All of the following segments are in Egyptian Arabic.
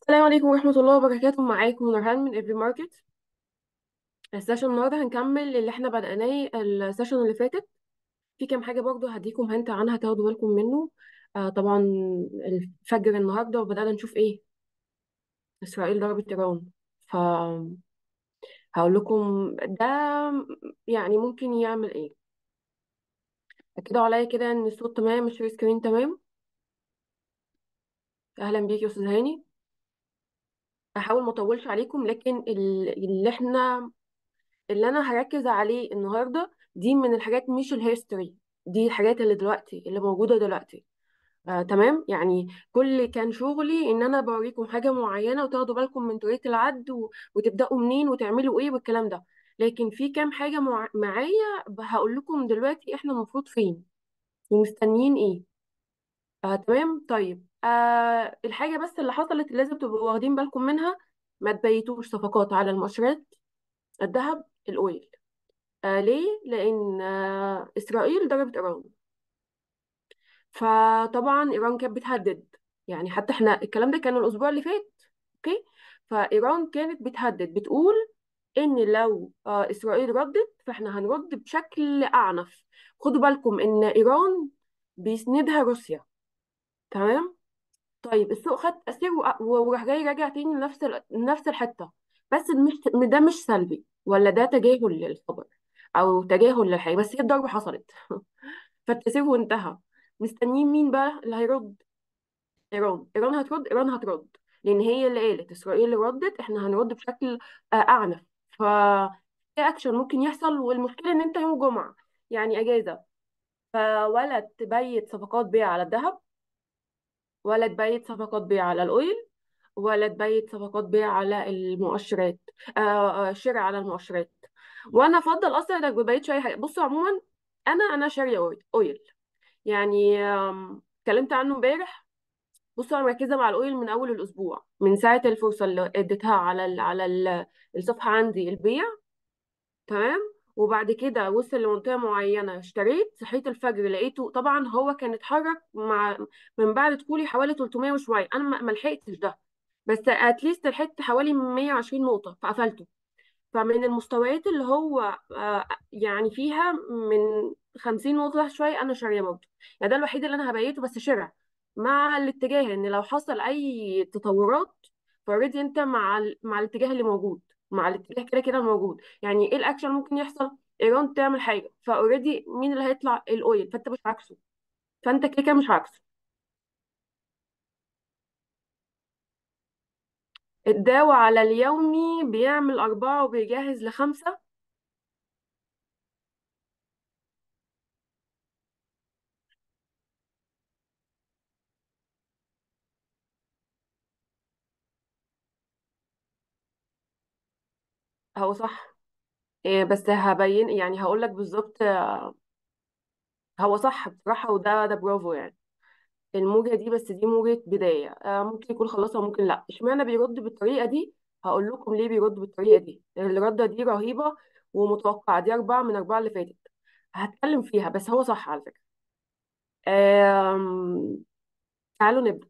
السلام عليكم ورحمة الله وبركاته معاكم نورهان من افري ماركت السيشن النهاردة هنكمل اللي احنا بدأناه السيشن اللي فاتت في كام حاجة برضو هديكم هنت عنها تاخدوا بالكم منه آه طبعا الفجر النهاردة وبدأنا نشوف ايه إسرائيل ضربت إيران فهقول لكم ده يعني ممكن يعمل ايه أكدوا عليا كده ان الصوت تمام الشير سكرين تمام أهلا بيك يا أستاذ هاني هحاول ما اطولش عليكم لكن ال- اللي احنا اللي انا هركز عليه النهارده دي من الحاجات مش الهيستوري دي الحاجات اللي دلوقتي اللي موجوده دلوقتي آه، تمام يعني كل كان شغلي ان انا بوريكم حاجه معينه وتاخدوا بالكم من طريقه العد و... وتبداوا منين وتعملوا ايه والكلام ده لكن في كام حاجه مع... معايا هقول لكم دلوقتي احنا المفروض فين ومستنيين ايه آه تمام طيب آه الحاجه بس اللي حصلت اللي لازم تبقوا واخدين بالكم منها ما تبيتوش صفقات على المؤشرات الذهب الاويل آه ليه؟ لأن آه إسرائيل ضربت إيران فطبعا إيران كانت بتهدد يعني حتى احنا الكلام ده كان الأسبوع اللي فات أوكي فإيران كانت بتهدد بتقول إن لو آه إسرائيل ردت فاحنا هنرد بشكل أعنف خدوا بالكم إن إيران بيسندها روسيا تمام طيب السوق خد تأثير وق- وراح جاي راجع تاني لنفس ال- لنفس الحتة بس مش ده مش سلبي ولا ده تجاهل للخبر أو تجاهل للحاجة بس هي الضربة حصلت فالتسيب وانتهى مستنيين مين بقى اللي هيرد ايران ايران هترد ايران هترد لان هي اللي قالت اسرائيل اللي ردت احنا هنرد بشكل آه، اعنف ف في اكشن ممكن يحصل والمشكله ان انت يوم جمعه يعني اجازه فولا تبيت صفقات بيع على الذهب ولا تبيت صفقات بيع على الاويل ولا تبيت صفقات بيع على المؤشرات آه آه، شراء على المؤشرات وانا افضل اصلا انك ما تبيتش اي حاجه بصوا عموما انا انا شاريه اويل أويل. يعني آم، اتكلمت عنه امبارح بصوا انا مركزه مع الاويل من اول الاسبوع من ساعه الفرصه اللي اديتها على ال على ال الصفحه عندي البيع تمام وبعد كده وصل لمنطقه معينه اشتريت صحيت الفجر لقيته طبعا هو كان اتحرك مع من بعد دخولي حوالي 300 وشويه انا ما ما لحقتش ده بس اتليست لحقت حوالي 120 نقطه فقفلته فمن المستويات اللي هو آه، يعني فيها من 50 نقطة شوية أنا شارية برضه يعني ده الوحيد اللي أنا هبيته بس شراء مع الاتجاه إن لو حصل أي تطورات فاوريدي أنت مع ال... مع الاتجاه اللي موجود مع الاتجاه كده كده موجود يعني إيه الأكشن ممكن يحصل إيران تعمل حاجة فاوريدي مين اللي هيطلع الأويل فأنت مش عكسه فأنت كده كده مش عكسه الداو على اليومي بيعمل أربعة وبيجهز لخمسة هو صح إيه بس هبين يعني هقول لك بالظبط هو صح بصراحة وده ده برافو يعني الموجة دي بس دي موجة بداية آه ممكن يكون خلصها ممكن لا اشمعنى بيرد بالطريقة دي هقول لكم ليه بيرد بالطريقة دي الردة دي رهيبة ومتوقعة دي أربعة من أربعة اللي فاتت هتكلم فيها بس هو صح على فكرة آم... تعالوا نبدأ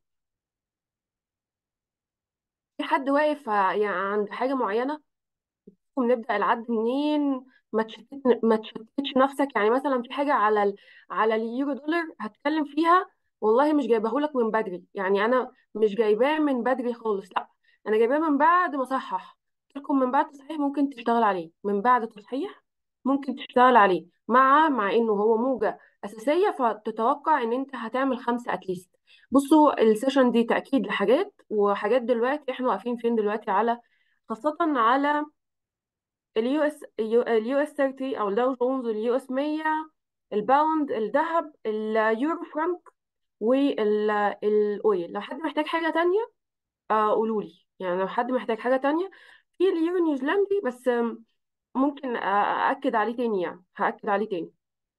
في حد واقف ع- يعني عند حاجة معينة ونبدأ العد منين ما تشتت ما تشتتش نفسك يعني مثلا في حاجة على ال... على اليورو دولار هتكلم فيها والله مش جايباه لك من بدري يعني انا مش جايباه من بدري خالص لا انا جايباه من بعد ما صحح لكم من بعد تصحيح ممكن تشتغل عليه من بعد تصحيح ممكن تشتغل عليه مع مع انه هو موجة أساسية فتتوقع ان انت هتعمل خمسة اتليست بصوا السيشن دي تأكيد لحاجات وحاجات دلوقتي احنا واقفين فين دلوقتي على خاصة على اليو اس اليو اس 30 او الداو جونز اليو اس 100 الباوند الذهب اليورو فرانك والاويل لو حد محتاج حاجة تانية آه قولوا لي يعني لو حد محتاج حاجة تانية في اليورو نيوزيلندي بس آم، ممكن آه، أأكد عليه تاني يعني هأكد عليه تاني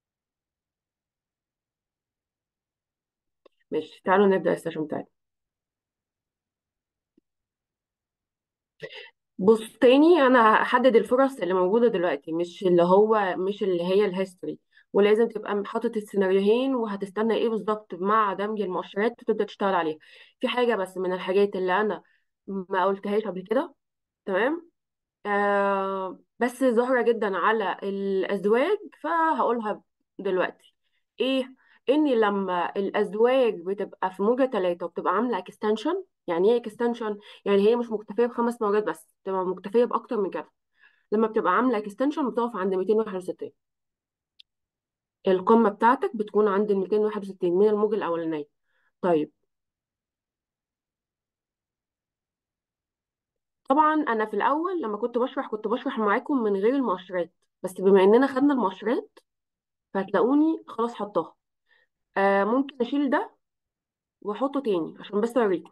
ماشي تعالوا نبدأ السيشن بتاعتنا بص تاني انا هحدد الفرص اللي موجوده دلوقتي مش اللي هو مش اللي هي الهيستوري ولازم تبقى حاطط السيناريوهين وهتستنى ايه بالظبط مع دمج المؤشرات وتبدا تشتغل عليها في حاجه بس من الحاجات اللي انا ما قلتهاش قبل كده تمام آه بس ظاهرة جدا على الأزواج فهقولها دلوقتي ايه ان لما الأزواج بتبقى في موجة ثلاثة وبتبقى عاملة اكستنشن يعني ايه اكستنشن يعني هي مش مكتفية بخمس موجات بس بتبقى مكتفية بأكتر من كده لما بتبقى عاملة اكستنشن بتقف عند 261 القمة بتاعتك بتكون عند ال 261 من الموجة الأولانية طيب طبعا أنا في الأول لما كنت بشرح كنت بشرح معاكم من غير المؤشرات بس بما إننا خدنا المؤشرات فهتلاقوني خلاص حطاها آه ممكن اشيل ده واحطه تاني عشان بس اوريكم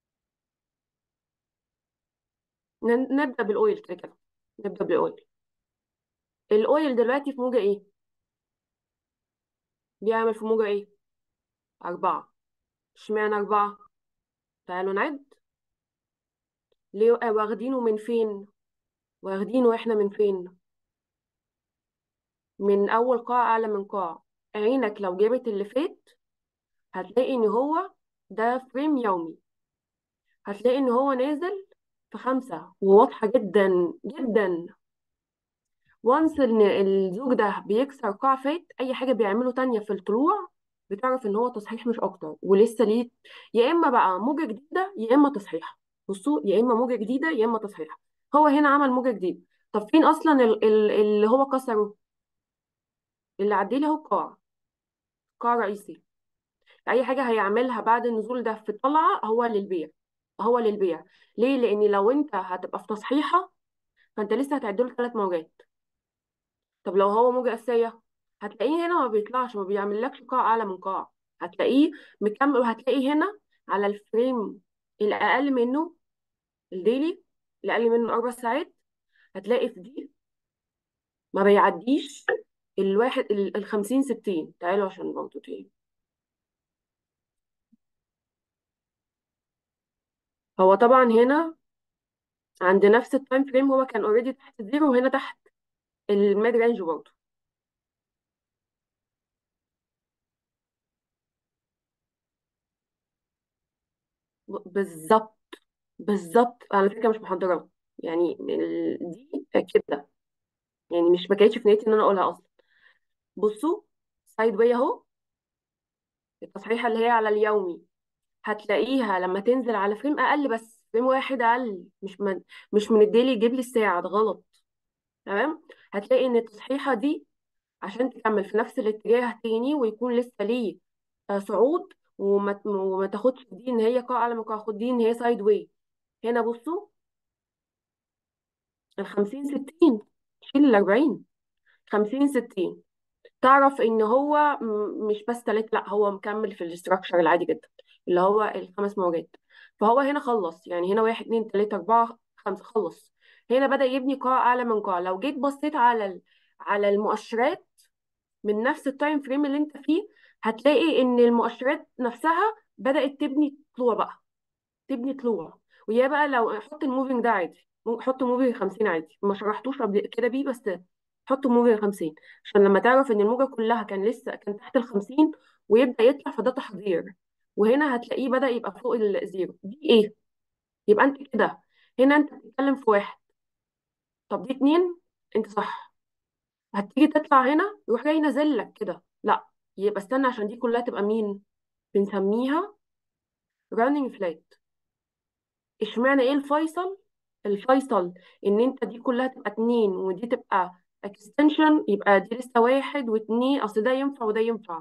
ن- نبدا بالاويل كده كده نبدا بالاويل الاويل دلوقتي في موجه ايه بيعمل في موجه ايه أربعة اشمعنى أربعة تعالوا نعد ليه آه، واخدينه من فين واخدينه احنا من فين من أول قاع أعلى من قاع عينك لو جابت اللي فات هتلاقي إن هو ده فريم يومي هتلاقي إن هو نازل في خمسة وواضحة جدا جدا وانس ان الزوج ده بيكسر قاع فات اي حاجه بيعمله تانية في الطلوع بتعرف ان هو تصحيح مش اكتر ولسه ليه يا اما بقى موجه جديده يا اما تصحيح بصوا يا اما موجه جديده يا اما تصحيح هو هنا عمل موجه جديده طب فين اصلا ال- ال- اللي هو كسره اللي عدي له قاع قاع رئيسي اي حاجه هيعملها بعد النزول ده في الطلعه هو للبيع هو للبيع ليه لان لو انت هتبقى في تصحيحه فانت لسه هتعدله ثلاث موجات طب لو هو موجة أساسية هتلاقيه هنا ما بيطلعش ما بيعملكش قاع أعلى من قاع هتلاقيه مكمل وهتلاقيه هنا على الفريم الأقل منه الديلي الأقل منه أربع ساعات هتلاقي في دي ما بيعديش الواحد ال- الخمسين ستين تعالوا عشان برضه تاني هو طبعا هنا عند نفس التايم فريم هو كان اوريدي تحت الزيرو وهنا تحت الميد رينج برضه ب- بالظبط بالظبط على فكرة مش محضرة يعني ال- دي كده يعني مش ما كانتش في نيتي ان انا اقولها اصلا بصوا سايد واي اهو التصحيحه اللي هي على اليومي هتلاقيها لما تنزل على فريم اقل بس فريم واحد اقل مش من مش من الديلي يجيب لي الساعه ده غلط تمام هتلاقي ان التصحيحه دي عشان تكمل في نفس الاتجاه تاني ويكون لسه ليه آه، صعود وما ت- وما تاخدش دي ان هي قاع على ما قاع خد دي ان هي سايد واي هنا بصوا ال 50 60 شيل ال 40 50 60 تعرف ان هو م- مش بس تلات لا هو مكمل في الاستراكشر العادي جدا اللي هو الخمس موجات فهو هنا خلص يعني هنا واحد اتنين تلاتة اربعة خمسة خلص هنا بدأ يبني قاع اعلى من قاع لو جيت بصيت على ال... على المؤشرات من نفس التايم فريم اللي انت فيه هتلاقي ان المؤشرات نفسها بدأت تبني طلوع بقى تبني طلوع ويا بقى لو حط الموفينج ده عادي مو- حط موفينج 50 عادي ما شرحتوش قبل كده بيه بس حط موفينج 50 عشان لما تعرف ان الموجة كلها كان لسه كان تحت ال 50 ويبدأ يطلع فده تحضير وهنا هتلاقيه بدأ يبقى فوق الزيرو دي ايه يبقى انت كده هنا انت بتتكلم في واحد طب دي اتنين انت صح هتيجي تطلع هنا يروح جاي نازل لك كده لا يبقى استنى عشان دي كلها تبقى مين بنسميها رانينج فلات اشمعنى ايه الفيصل الفيصل ان انت دي كلها تبقى اتنين ودي تبقى اكستنشن يبقى دي لسه واحد واتنين اصل ده ينفع وده ينفع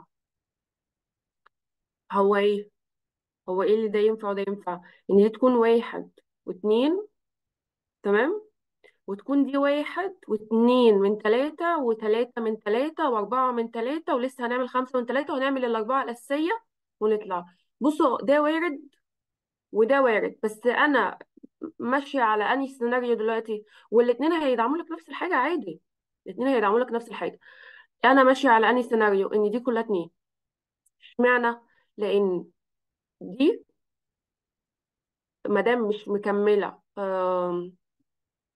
هو ايه هو ايه اللي ده ينفع وده ينفع ان دي تكون واحد واتنين تمام وتكون دي واحد واتنين من تلاتة وتلاتة من تلاتة واربعة من تلاتة ولسه هنعمل خمسة من تلاتة وهنعمل الاربعة الاساسية ونطلع بصوا ده وارد وده وارد بس انا ماشيه على انهي سيناريو دلوقتي والاثنين هيدعموا لك نفس الحاجه عادي الاثنين هيدعموا لك نفس الحاجه انا ماشيه على انهي سيناريو ان دي كلها اتنين اشمعنى لان دي ما دام مش مكمله آم،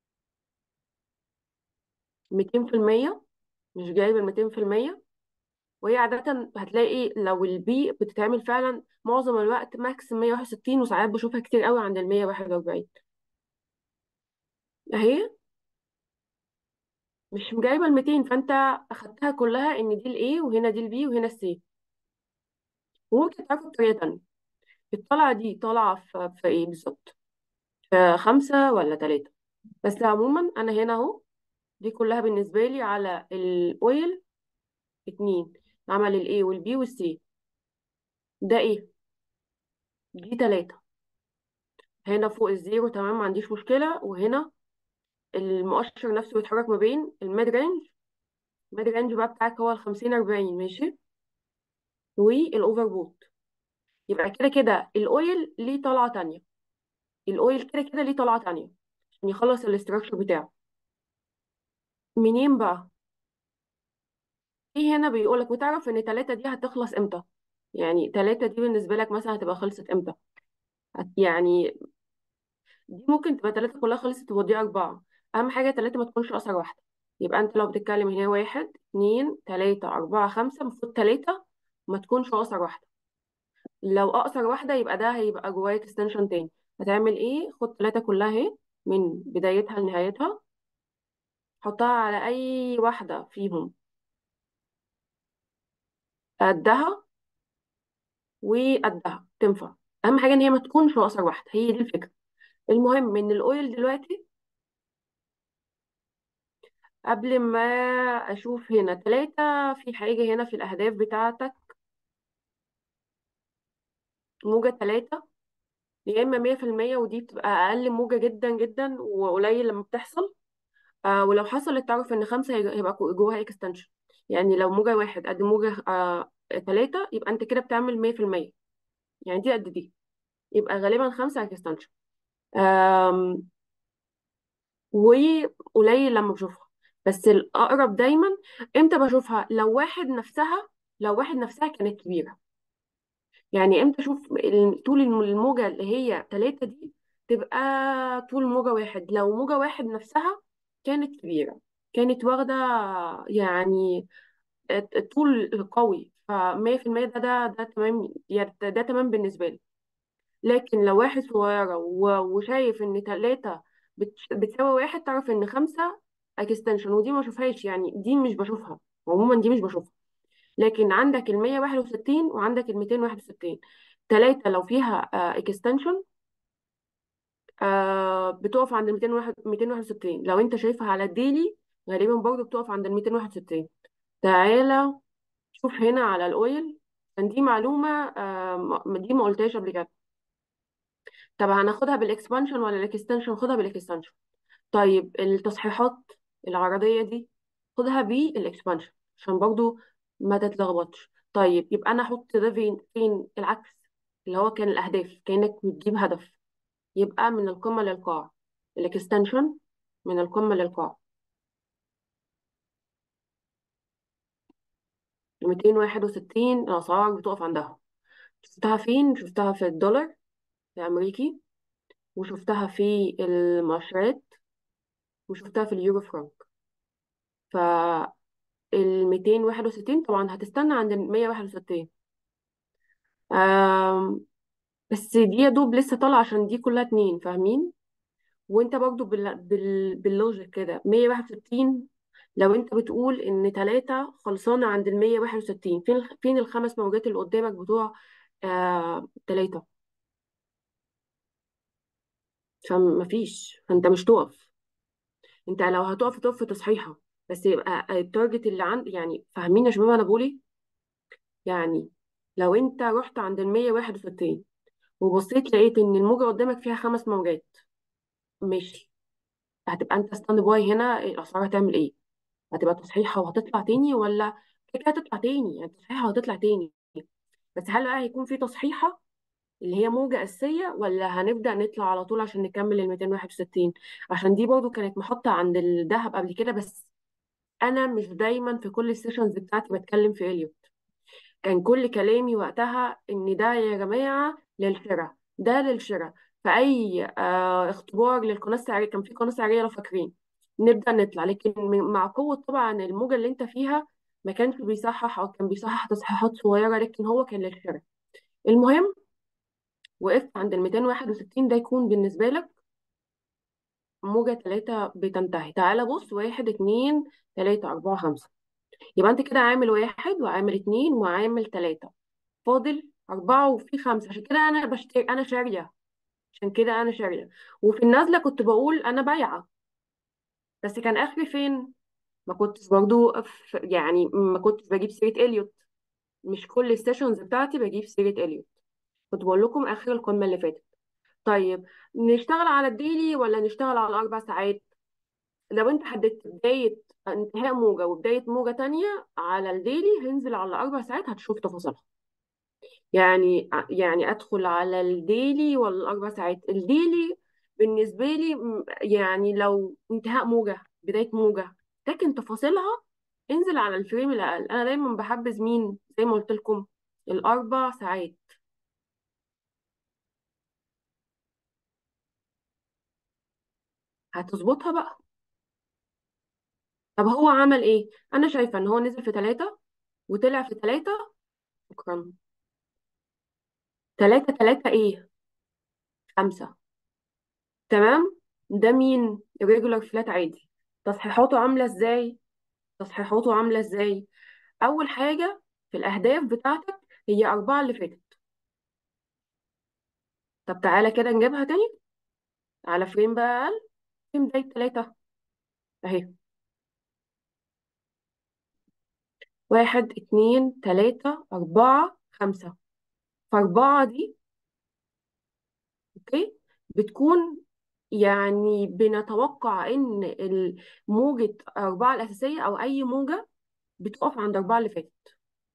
200% مش جايبه ال 200% وهي عادة هتلاقي لو البي بتتعمل فعلا معظم الوقت ماكس 161 وساعات بشوفها كتير قوي عند ال 141 اهي مش جايبة ال 200 فانت اخدتها كلها ان دي الاي وهنا دي البي وهنا السي وممكن تعرف بطريقة تانية الطلعة دي طالعة في, في ايه بالظبط في خمسة ولا تلاتة بس عموما انا هنا اهو دي كلها بالنسبة لي على الاويل اتنين عمل الاي والبي والسي ده ايه دي تلاتة هنا فوق الزيرو تمام ما عنديش مشكلة وهنا المؤشر نفسه بيتحرك ما بين الميد رينج الميد رينج بقى بتاعك هو ال 50 40 ماشي والاوفر بوت يبقى كده كده الاويل ليه طلعة تانية الاويل كده كده ليه طلعة تانية عشان يخلص الاستراكشر بتاعه منين بقى في هنا بيقولك وتعرف ان تلاتة دي هتخلص امتى يعني تلاتة دي بالنسبة لك مثلا هتبقى خلصت امتى هت- يعني دي ممكن تبقى تلاتة كلها خلصت ودي أربعة أهم حاجة تلاتة ما تكونش أقصر واحدة يبقى أنت لو بتتكلم هنا واحد اتنين تلاتة أربعة خمسة المفروض تلاتة ما تكونش أقصر واحدة لو أقصر واحدة يبقى ده هيبقى جواها اكستنشن تاني هتعمل إيه خد تلاتة كلها أهي من بدايتها لنهايتها حطها على أي واحدة فيهم قدها وقدها تنفع أهم حاجة إن هي ما تكونش أقصر واحدة هي دي الفكرة المهم إن الأويل دلوقتي قبل ما اشوف هنا ثلاثة في حاجة هنا في الاهداف بتاعتك موجة ثلاثة يا اما 100% ودي بتبقى اقل موجة جدا جدا وقليل لما بتحصل آه ولو حصلت تعرف ان خمسة هيبقى هيبقى جواها اكستنشن يعني لو موجة واحد قد موجة آه ثلاثة يبقى انت كده بتعمل 100% يعني دي قد دي يبقى غالبا خمسة اكستنشن وقليل لما بشوفها بس الأقرب دايما امتى بشوفها لو واحد نفسها لو واحد نفسها كانت كبيرة يعني امتى اشوف ال- طول الم- الموجة اللي هي تلاتة دي تبقى طول موجة واحد لو موجة واحد نفسها كانت كبيرة كانت واخدة يعني طول قوي فمية في المية ده ده ده تمام يعني ده, ده تمام بالنسبة لي لكن لو واحد صغيرة و- وشايف ان تلاتة بت- بتساوي واحد تعرف ان خمسة اكستنشن ودي ما اشوفهاش يعني دي مش بشوفها عموما دي مش بشوفها لكن عندك ال 161 وعندك ال 261 تلاتة لو فيها اكستنشن بتقف عند ال 201 261 لو انت شايفها على الديلي غالبا برضه بتقف عند ال 261 تعالى شوف هنا على الاويل عشان دي معلومة آه، م- دي ما قلتهاش قبل كده طب هناخدها بالاكسبانشن ولا الاكستنشن خدها بالاكستنشن طيب التصحيحات العرضية دي خدها بالاكسبانشن عشان برضو ما تتلخبطش طيب يبقى انا احط ده فين فين العكس اللي هو كان الاهداف كانك بتجيب هدف يبقى من القمة للقاع الاكستنشن من القمة للقاع 261 الاسعار بتقف عندها شفتها فين شفتها في الدولار الامريكي وشفتها في المؤشرات وشفتها في اليورو فرانك ف ال 261 طبعا هتستنى عند ال 161 آم، بس دي يا دوب لسه طالعه عشان دي كلها اتنين فاهمين وانت برضو بال... بال... باللوجيك كده 161 لو انت بتقول ان ثلاثة خلصانة عند ال 161 فين الخ- فين الخمس موجات اللي قدامك بتوع آه... ثلاثة فمفيش فانت مش تقف انت لو هتقف تقف في تصحيحة بس يبقى التارجت اللي عند يعني فاهمين يا شباب انا بقول ايه يعني لو انت رحت عند ال 161 وبصيت لقيت ان الموجة قدامك فيها خمس موجات ماشي هتبقى انت ستاند باي هنا الاسعار هتعمل ايه هتبقى تصحيحة وهتطلع تاني ولا كده كده هتطلع تاني يعني تصحيحة وهتطلع تاني بس هل بقى هيكون في تصحيحة اللي هي موجة أساسية ولا هنبدأ نطلع على طول عشان نكمل ال 261 عشان دي برضو كانت محطة عند الذهب قبل كده بس أنا مش دايما في كل السيشنز بتاعتي بتكلم في إليوت كان كل كلامي وقتها ان ده يا جماعه للشراء ده للشراء في اي آه اختبار للقناه السعريه كان في قناه سعريه لو فاكرين نبدا نطلع لكن م- مع قوه طبعا الموجه اللي انت فيها ما كانش بيصحح او كان بيصحح تصحيحات صغيره لكن هو كان للشراء المهم وقفت عند ال 261 ده يكون بالنسبه لك موجة ثلاثة بتنتهي تعالى بص واحد اتنين تلاتة أربعة خمسة يبقى أنت كده عامل واحد وعامل اتنين وعامل تلاتة فاضل أربعة وفي خمسة عشان كده أنا بشتري أنا شارية عشان كده أنا شارية وفي النازلة كنت بقول أنا بايعة بس كان آخري فين؟ ما كنتش برضو ف- يعني ما كنتش بجيب سيرة إليوت مش كل السيشنز بتاعتي بجيب سيرة إليوت كنت بقول لكم آخر القمة اللي فاتت طيب نشتغل على الديلي ولا نشتغل على الأربع ساعات؟ لو انت حددت بداية انتهاء موجة وبداية موجة تانية على الديلي هنزل على أربع ساعات هتشوف تفاصيلها يعني يعني أدخل على الديلي ولا الأربع ساعات الديلي بالنسبة لي م- يعني لو انتهاء موجة بداية موجة لكن تفاصيلها انزل على الفريم الأقل أنا دايما بحبذ مين زي ما قلت لكم الأربع ساعات هتظبطها بقى طب هو عمل ايه أنا شايفة إن هو نزل في ثلاثة وطلع في ثلاثة شكرا ثلاثة ثلاثة ايه خمسة تمام ده مين الريجولار فلات عادي تصحيحاته عاملة ازاي تصحيحاته عاملة ازاي أول حاجة في الأهداف بتاعتك هي أربعة اللي فاتت طب تعالى كده نجيبها تاني على فريم بقى أقل فريم بداية تلاتة أهي واحد اتنين تلاتة أربعة خمسة فأربعة دي أوكي بتكون يعني بنتوقع إن الموجة أربعة الأساسية أو أي موجة بتقف عند أربعة اللي فاتت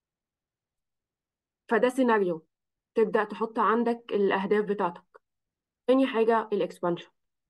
فده سيناريو تبدأ تحط عندك الأهداف بتاعتك تاني حاجة الإكسبانشن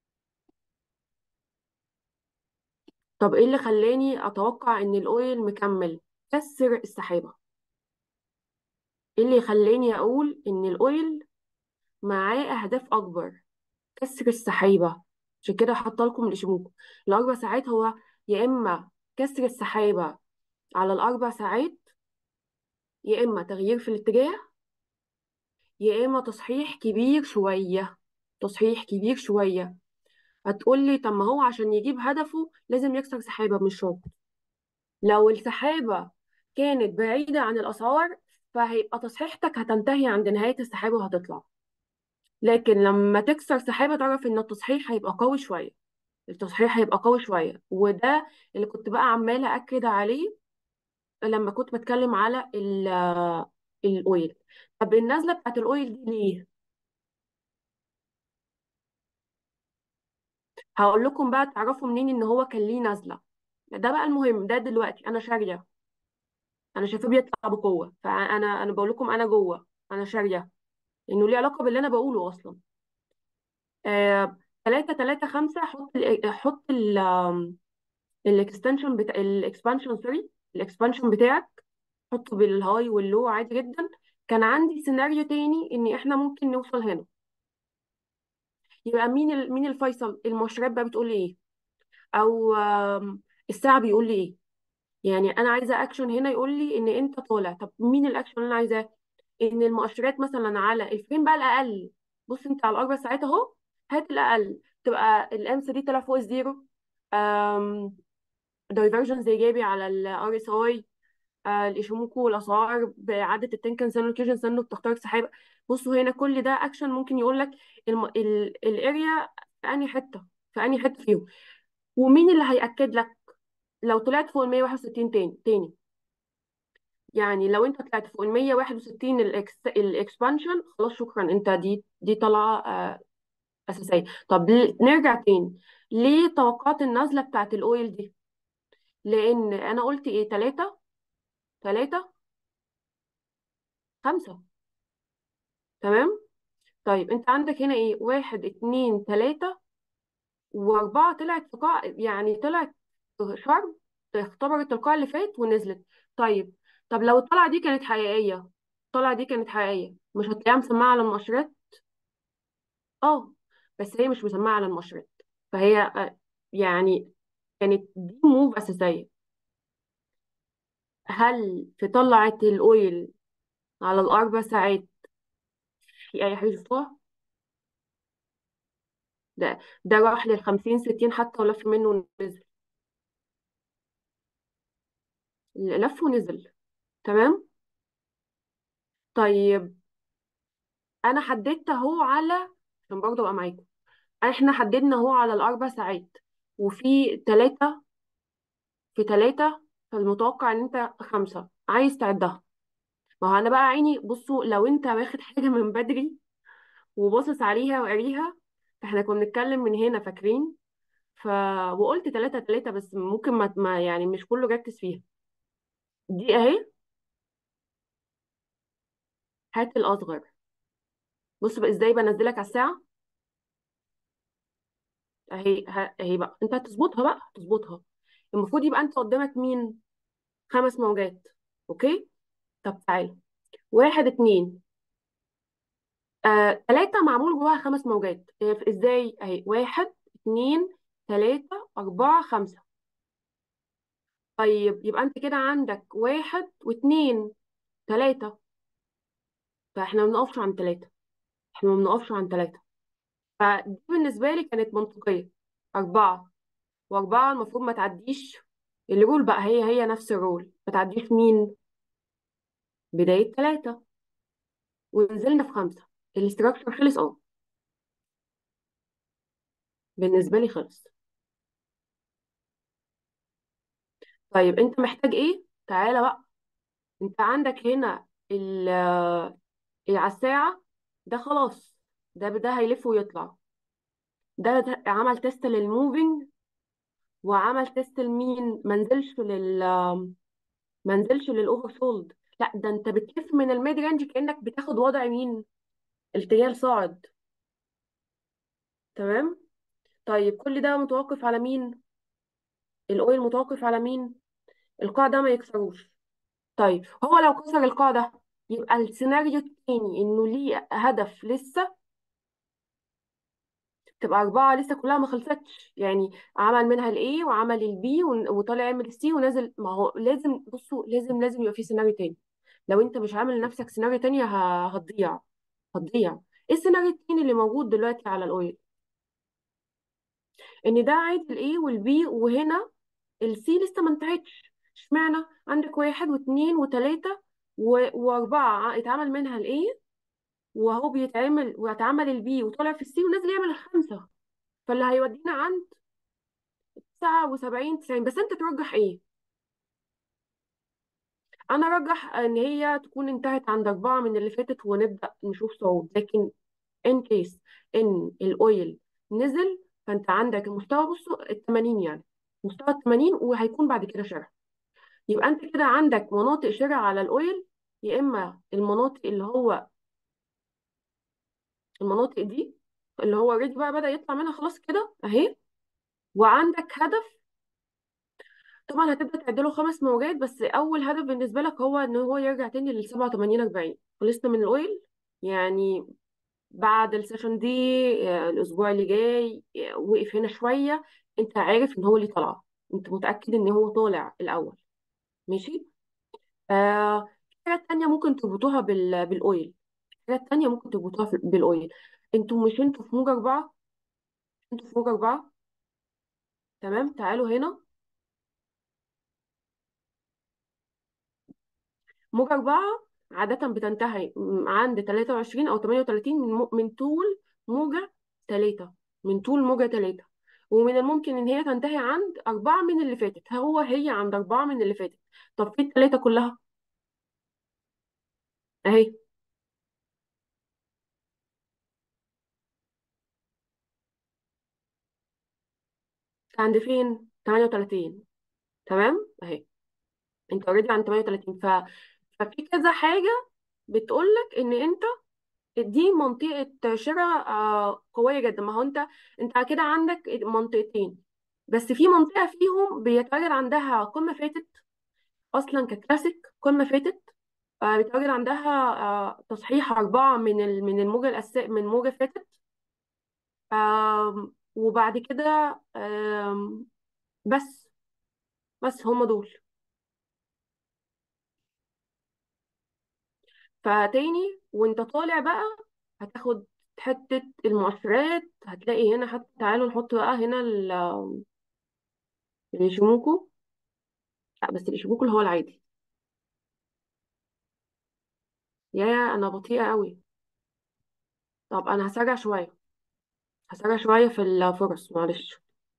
طب إيه اللي خلاني أتوقع إن الأويل مكمل كسر السحابة إيه اللي خلاني أقول إن الأويل معاه أهداف أكبر كسر السحابة عشان كده حاطة لكم الإشموك الأربع ساعات هو يا إما كسر السحابة على الأربع ساعات يا إما تغيير في الاتجاه يا إما تصحيح كبير شوية تصحيح كبير شوية هتقولي طب ما هو عشان يجيب هدفه لازم يكسر سحابة مش شرط لو السحابة كانت بعيدة عن الأسعار فهيبقى تصحيحتك هتنتهي عند نهاية السحابة وهتطلع لكن لما تكسر سحابة تعرف إن التصحيح هيبقى قوي شوية التصحيح هيبقى قوي شوية وده اللي كنت بقى عمالة أكد عليه لما كنت بتكلم على ال- الأويل طب النزلة بتاعت الأويل دي ليه؟ هقول لكم بقى تعرفوا منين إن هو كان ليه نزلة ده بقى المهم ده دلوقتي أنا شارية أنا شايفاه بيطلع بقوة فأنا أنا بقول لكم أنا جوه أنا شارية انه ليه علاقه باللي انا بقوله اصلا آه 3 3 5 حط ال حط ال الاكستنشن بتاع الاكسبانشن سوري الاكسبانشن بتاعك حطه بالهاي واللو عادي جدا كان عندي سيناريو تاني ان احنا ممكن نوصل هنا يبقى مين ال... مين الفيصل المؤشرات بقى بتقول لي ايه او آم، الساعه بيقول لي ايه يعني انا عايزه اكشن هنا يقول لي ان انت طالع طب مين الاكشن اللي انا عايزاه ان المؤشرات مثلا على الفريم بقى الاقل بص انت على الاربع ساعات اهو هات الاقل تبقى الامس دي طلع فوق الزيرو دايفرجنز ايجابي على الار اس اي الاشيموكو والاسعار باعاده التنكن سنه والكيجن سنه بتخترق سحابه بصوا هنا كل ده اكشن ممكن يقول لك الم... ال... الاريا في انهي حته في انهي حته فيهم ومين اللي هياكد لك لو طلعت فوق ال 161 تاني تاني يعني لو انت طلعت فوق ال 161 الاكس الاكسبانشن خلاص شكرا انت دي دي طالعه آه، اساسيه طب ل- نرجع تاني ليه توقعت النزله بتاعت الاويل دي لان انا قلت ايه 3 3 5 تمام طيب انت عندك هنا ايه واحد اتنين تلاتة واربعة طلعت في قاع يعني طلعت في شرم اختبرت القاع اللي فات ونزلت طيب طب لو الطلعة دي كانت حقيقية الطلعة دي كانت حقيقية مش هتلاقيها مسمعة على المؤشرات اه بس هي مش مسمعة على المؤشرات فهي آه، يعني كانت دي موف أساسية هل في طلعت الاويل على الاربع ساعات في اي حاجه شفتوها ده ده راح للخمسين ستين حتى ولف منه ونزل لف ونزل تمام طيب انا حددت اهو على عشان برضه ابقى معاكم احنا حددنا اهو على الاربع ساعات وفي ثلاثة في ثلاثة فالمتوقع ان انت خمسة عايز تعدها ما هو انا بقى عيني بصوا لو انت واخد حاجة من بدري وباصص عليها وقاريها احنا كنا بنتكلم من هنا فاكرين ف وقلت ثلاثة ثلاثة بس ممكن ما ما- يعني مش كله ركز فيها دي اهي هات الاصغر بص بقى ازاي بنزلك على الساعة اهي ه- اهي بقى انت هتظبطها بقى تظبطها المفروض يبقى انت قدامك مين خمس موجات اوكي طب تعالى واحد اتنين آه، تلاتة معمول جواها خمس موجات آه، ازاي اهي واحد اتنين تلاتة اربعة خمسة طيب يبقى انت كده عندك واحد واتنين تلاتة فاحنا ما بنقفش عن تلاتة احنا ما بنقفش عن تلاتة فدي بالنسبة لي كانت منطقية أربعة وأربعة المفروض ما تعديش الرول بقى هي هي نفس الرول ما تعديش مين بداية تلاتة ونزلنا في خمسة الاستراكشر خلص اه بالنسبة لي خلص طيب انت محتاج ايه تعالى بقى انت عندك هنا ال- على الساعة ده خلاص ده ده هيلف ويطلع ده, ده عمل تيست للموفينج وعمل تيست لمين ما نزلش لل ما نزلش للاوفر سولد لا ده انت بتلف من الميد رينج كأنك بتاخد وضع مين التيال صاعد تمام طيب كل ده متوقف على مين الاويل متوقف على مين القاع ده ما يكسروش طيب هو لو كسر القاع ده يبقى السيناريو التاني انه ليه هدف لسه تبقى أربعة لسه كلها ما خلصتش يعني عمل منها الإيه وعمل البي وطالع يعمل السي ونازل ما هو لازم بصوا لازم لازم يبقى في سيناريو تاني لو أنت مش عامل لنفسك سيناريو تاني ه- هتضيع هتضيع إيه السيناريو التاني اللي موجود دلوقتي على الأويل إن ده عايز الإيه والبي وهنا السي لسه ما انتهتش اشمعنى عندك واحد واثنين وثلاثة و- وأربعة اتعمل منها الإيه وهو بيتعمل واتعمل البي وطالع في السي ونازل يعمل الخمسة فاللي هيودينا عند 79 90 بس انت ترجح ايه انا ارجح ان هي تكون انتهت عند اربعة من اللي فاتت ونبدأ نشوف صعود لكن ان كيس ان الاويل نزل فانت عندك المستوى بصوا ال 80 يعني مستوى ال 80 وهيكون بعد كده شرع يبقى انت كده عندك مناطق شرع على الاويل يا اما المناطق اللي هو المناطق دي اللي هو اوريدي بقى بدأ يطلع منها خلاص كده اهي وعندك هدف طبعا هتبدأ تعدله خمس موجات بس أول هدف بالنسبة لك هو إن هو يرجع تاني لل 87 40 خلصنا من الأويل يعني بعد السيشن دي آه، الأسبوع اللي جاي آه، وقف هنا شوية أنت عارف إن هو اللي طلع أنت متأكد إن هو طالع الأول ماشي آه في حاجات تانية ممكن تربطوها بال... بالأويل في حاجات تانية ممكن تربطوها في... بالأويل أنتوا مش أنتوا في موجة أربعة أنتوا في موجة أربعة تمام تعالوا هنا موجة أربعة عادة بتنتهي م- عند 23 أو 38 من, مو- من طول موجة تلاتة من طول موجة تلاتة ومن الممكن إن هي تنتهي عند أربعة من اللي فاتت هو هي عند أربعة من اللي فاتت طب في التلاتة كلها أهي عند فين 38 تمام أهي أنت أوريدي عند 38 ف... ففي كذا حاجة بتقولك إن أنت دي منطقة شراء آه، قوية جدا ما هو انت انت كده عندك منطقتين بس في منطقة فيهم بيتواجد عندها قمة فاتت أصلا ككلاسيك قمة فاتت آه، بيتواجد عندها آه، تصحيح أربعة من ال- من الموجة الأساسية من موجة فاتت آم، وبعد كده آم، بس بس هم دول فتاني وانت طالع بقى هتاخد حتة المؤثرات هتلاقي هنا حتى تعالوا نحط بقى هنا ال- الشيموكو لا بس الشيموكو اللي هو العادي يا انا بطيئة قوي طب انا هسرع شوية هسرع شوية في الفرص معلش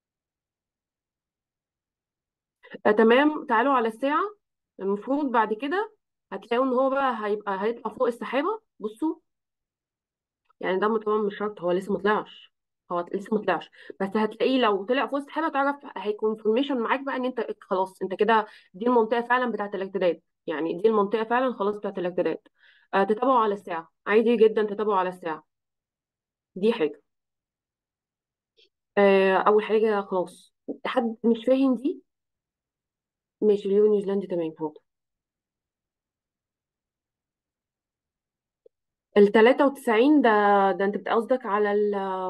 آه تمام تعالوا على الساعة المفروض بعد كده هتلاقوا ان هو بقى هيبقى هيطلع فوق السحابة بصوا يعني ده طبعا مش شرط هو لسه ما طلعش هو لسه ما طلعش بس هتلاقيه لو طلع فوق السحابة تعرف هيكونفرميشن معاك بقى ان انت خلاص انت كده دي المنطقة فعلا بتاعت الارتداد يعني دي المنطقة فعلا خلاص بتاعت الارتداد آه تتابعوا على الساعة عادي جدا تتابعوا على الساعة دي حاجة آه أول حاجة خلاص حد مش فاهم دي ماشي اليورو نيوزيلندي تمام حاضر ال 93 ده ده انت قصدك على ال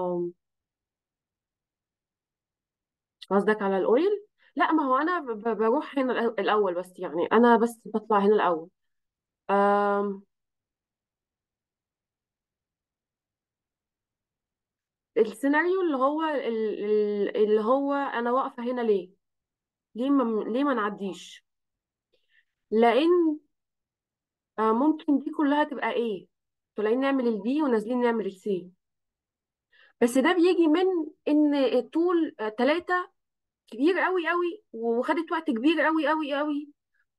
قصدك على الاويل لا ما هو انا ب- ب- بروح هنا الأ- الاول بس يعني انا بس بطلع هنا الاول أم السيناريو اللي هو ال- ال- اللي هو انا واقفه هنا ليه ليه ما ليه ما نعديش لان آه، ممكن دي كلها تبقى ايه طالعين نعمل البي ونازلين نعمل السي بس ده بيجي من ان الطول ثلاثة كبير قوي قوي وخدت وقت كبير قوي قوي قوي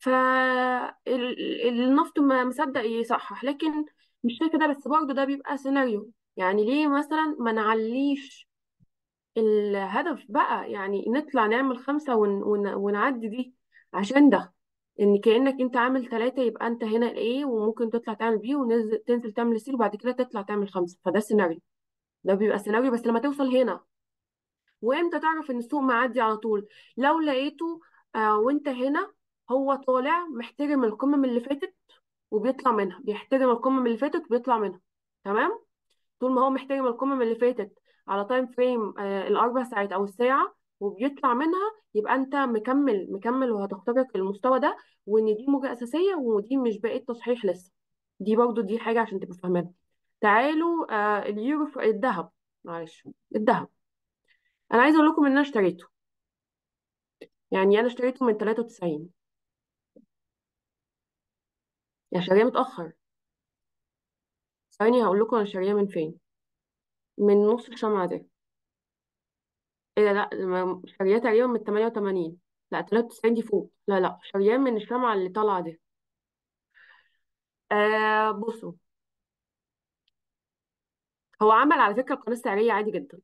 فالنفط ما مصدق يصحح لكن مش شايفه ده بس برضه ده بيبقى سيناريو يعني ليه مثلا ما نعليش الهدف بقى يعني نطلع نعمل خمسة ون ون ونعدي دي عشان ده ان كأنك انت عامل ثلاثة يبقى انت هنا الايه وممكن تطلع تعمل بي وننزل تنزل تعمل سي وبعد كده تطلع تعمل خمسة فده سيناريو ده بيبقى سيناريو بس لما توصل هنا وامتى تعرف ان السوق معدي على طول لو لقيته آه وانت هنا هو طالع محترم القمم اللي فاتت وبيطلع منها بيحترم القمم اللي فاتت وبيطلع منها تمام طول ما هو محترم القمم اللي فاتت على تايم فريم آه الاربع ساعات او الساعه وبيطلع منها يبقى انت مكمل مكمل وهتخترق المستوى ده وان دي موجة اساسيه ودي مش بقية تصحيح لسه دي برضو دي حاجه عشان تبقوا فاهمينها تعالوا آه اليورو الذهب معلش الذهب انا عايزه اقول لكم ان انا اشتريته يعني انا اشتريته من 93 يعني شاريه متاخر ثواني هقول لكم انا شاريه من فين من نص الشمعة دي ايه ده لا ما- شاريه تقريبا من 88 لا 93 دي فوق لا لا شاريه من الشمعة اللي طالعه دي آه بصوا هو عمل على فكره القناه السعريه عادي جدا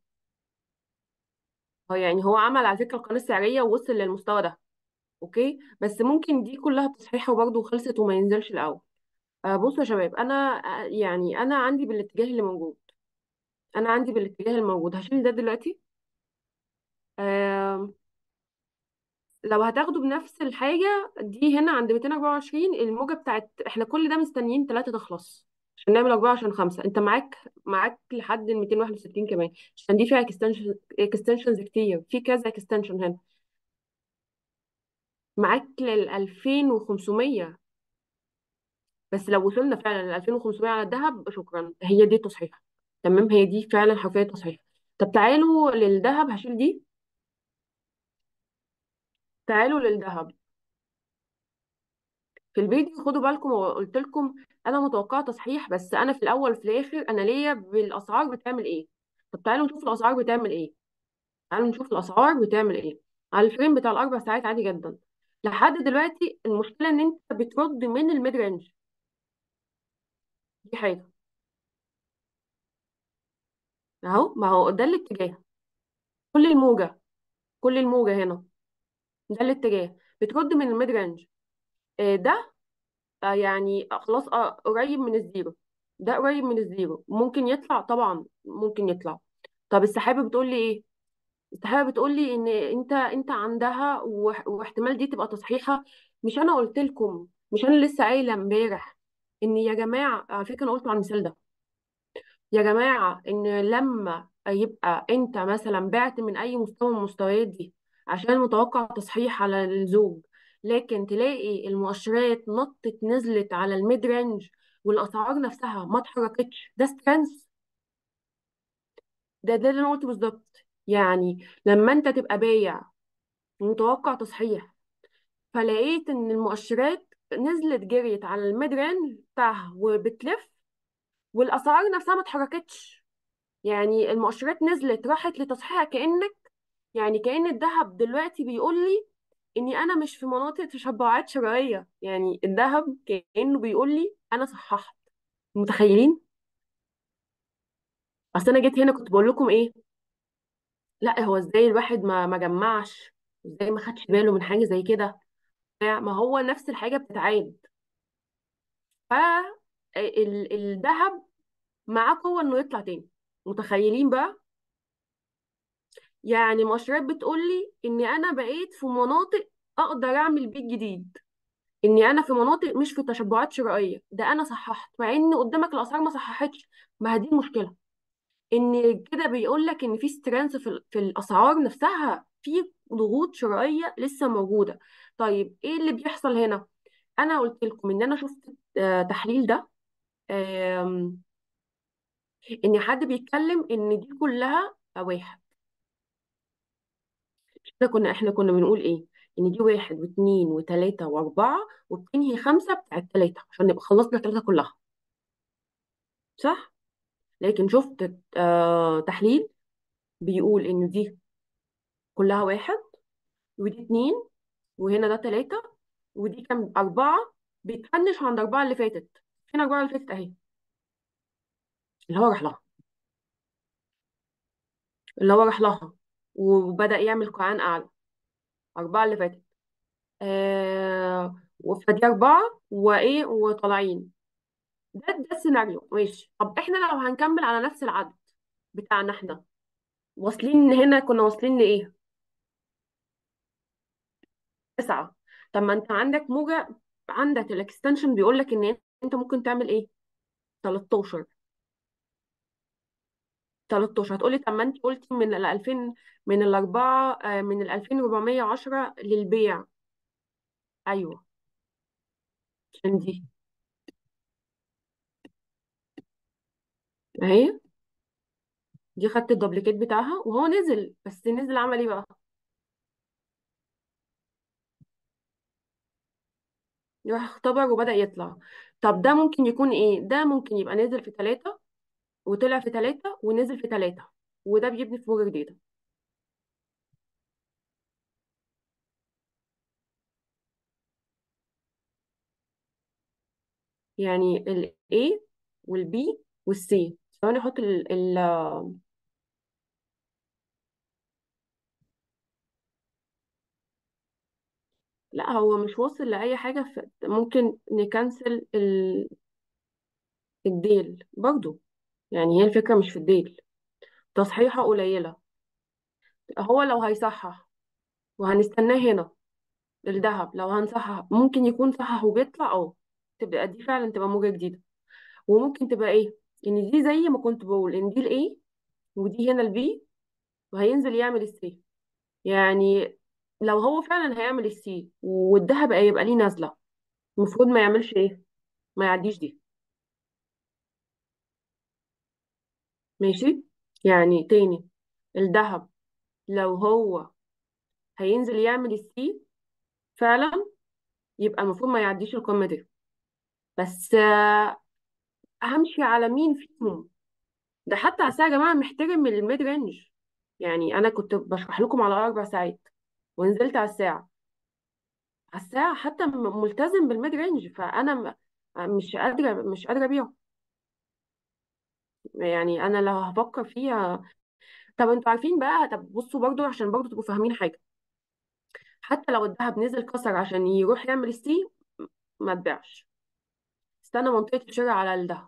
هو يعني هو عمل على فكره القناه السعريه ووصل للمستوى ده اوكي بس ممكن دي كلها تصحيحه برضه خلصت وما ينزلش الاول آه بصوا يا شباب انا آه، يعني انا عندي بالاتجاه اللي موجود انا عندي بالاتجاه الموجود هشيل ده دلوقتي آه لو هتاخدوا بنفس الحاجة دي هنا عند 224 الموجة بتاعت احنا كل ده مستنيين ثلاثة تخلص عشان نعمل أربعة عشان خمسة انت معاك معاك لحد ال 261 كمان عشان دي فيها اكستنشن اكستنشنز كتير في كذا اكستنشن هنا معاك لل 2500 بس لو وصلنا فعلا ل 2500 على الذهب شكرا هي دي تصحيح تمام هي دي فعلا حرفيا تصحيح طب تعالوا للذهب هشيل دي تعالوا للذهب في الفيديو خدوا بالكم وقلت لكم انا متوقعه تصحيح بس انا في الاول وفي الاخر انا ليا بالاسعار بتعمل ايه طب تعالوا نشوف الاسعار بتعمل ايه تعالوا نشوف الاسعار بتعمل ايه على الفريم بتاع الاربع ساعات عادي جدا لحد دلوقتي المشكله ان انت بترد من الميد رينج دي حاجه اهو ما هو ده الاتجاه كل الموجه كل الموجه هنا ده الاتجاه بترد من الميد رينج آه، ده آه، يعني خلاص آه، قريب من الزيرو ده قريب من الزيرو ممكن يطلع طبعا ممكن يطلع طب السحابة بتقول لي ايه السحابة بتقول لي ان انت انت عندها واح- واحتمال دي تبقى تصحيحة مش انا قلت لكم مش انا لسه قايلة امبارح ان يا جماعة على فكرة انا قلت على المثال ده يا جماعة ان لما يبقى انت مثلا بعت من اي مستوى من المستويات دي عشان متوقع تصحيح على الزوج لكن تلاقي المؤشرات نطت نزلت على الميد رينج والاسعار نفسها ما اتحركتش ده سترينث ده ده اللي انا قلته بالظبط يعني لما انت تبقى بايع ومتوقع تصحيح فلقيت ان المؤشرات نزلت جريت على الميد رينج بتاعها وبتلف والاسعار نفسها ما اتحركتش يعني المؤشرات نزلت راحت لتصحيح كانك يعني كأن الذهب دلوقتي بيقول لي اني انا مش في مناطق تشبعات شرائيه يعني الذهب كأنه بيقول لي انا صححت متخيلين اصل انا جيت هنا كنت بقول لكم ايه لا هو ازاي الواحد ما ما جمعش ازاي ما خدش باله من حاجه زي كده ما هو نفس الحاجه بتتعاد فالذهب معاه قوه انه يطلع تاني متخيلين بقى يعني مؤشرات بتقول لي اني انا بقيت في مناطق اقدر اعمل بيت جديد اني انا في مناطق مش في تشبعات شرائيه ده انا صححت مع ان قدامك الاسعار ما صححتش ما هي دي المشكله ان كده بيقول لك ان في سترينث في, ال- في الاسعار نفسها في ضغوط شرائيه لسه موجوده طيب ايه اللي بيحصل هنا انا قلت لكم ان انا شفت آه، تحليل ده آم، ان حد بيتكلم ان دي كلها واحد احنا كنا احنا كنا بنقول ايه ان دي واحد واثنين وثلاثه واربعه وبتنهي خمسه بتاعت ثلاثه عشان نبقى خلصنا الثلاثه كلها صح لكن شفت آه تحليل بيقول ان دي كلها واحد ودي اتنين وهنا ده تلاتة ودي كام أربعة بيتفنش عند أربعة اللي فاتت فين أربعة اللي فاتت أهي اللي هو راح لها اللي هو راح لها وبدأ يعمل قيعان أعلى أربعة اللي فاتت آه فدي أربعة وإيه وطالعين ده ده السيناريو ماشي طب إحنا لو هنكمل على نفس العدد بتاعنا إحنا واصلين هنا كنا واصلين لإيه؟ تسعة طب ما أنت عندك موجة عندك الاكستنشن بيقول لك إن أنت ممكن تعمل إيه؟ 13 13 هتقولي طب ما انت قلتي من ال 2000 من الاربعه آه، من ال 2410 للبيع ايوه عشان دي اهي دي خدت الدبليكيت بتاعها وهو نزل بس نزل عمل ايه بقى راح اختبر وبدأ يطلع طب ده ممكن يكون ايه ده ممكن يبقى نزل في ثلاثة وطلع في ثلاثة ونزل في ثلاثة وده بيبني في موجة جديدة يعني ال A وال B وال C ثواني احط ال ال لا هو مش واصل لأي حاجة ف- ممكن نكنسل ال- الديل برضو يعني هي الفكرة مش في الديل تصحيحة قليلة هو لو هيصحح وهنستناه هنا الذهب لو هنصحح ممكن يكون صحح وبيطلع اه تبقى دي فعلا تبقى موجة جديدة وممكن تبقى ايه ان دي زي ما كنت بقول ان دي الايه ودي هنا البي وهينزل يعمل السي يعني لو هو فعلا هيعمل السي والذهب هيبقى ليه نازلة المفروض ما يعملش ايه ما يعديش دي ماشي يعني تاني الذهب لو هو هينزل يعمل السي فعلا يبقى المفروض ما يعديش القمة دي بس آه، همشي على مين فيهم ده حتى على الساعة يا جماعة محترم من الميد رينج يعني أنا كنت بشرح لكم على أربع ساعات ونزلت على الساعة على الساعة حتى م- ملتزم بالميد رينج فأنا م- مش قادرة مش قادرة أبيعه يعني أنا لو هفكر فيها طب انتوا عارفين بقى طب بصوا برضو عشان برضو تبقوا فاهمين حاجة حتى لو الذهب نزل كسر عشان يروح يعمل السي ما تبيعش استنى منطقة الشراء على الذهب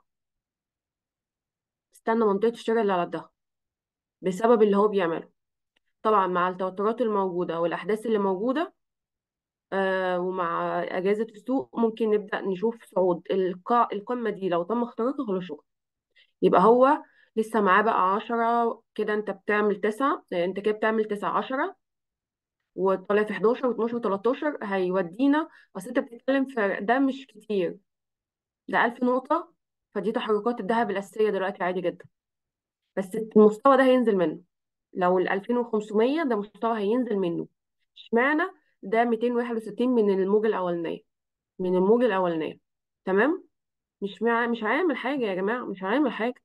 استنى منطقة الشراء اللي على الذهب بسبب اللي هو بيعمله طبعا مع التوترات الموجودة والأحداث اللي موجودة آه ومع أجازة السوق ممكن نبدأ نشوف صعود القا... القمة دي لو تم اختراقها خلاص شكرا يبقى هو لسه معاه بقى عشرة كده انت بتعمل تسعة انت كده بتعمل تسعة عشرة وطالع في 11 و12 و13 هيودينا اصل انت بتتكلم في ده مش كتير ده 1000 نقطة فدي تحركات الذهب الأساسية دلوقتي عادي جدا بس المستوى ده هينزل منه لو ال 2500 ده مستوى هينزل منه اشمعنى ده 261 من الموجة الأولانية من الموجة الأولانية تمام مش مع... مش هيعمل حاجة يا جماعة مش هيعمل حاجة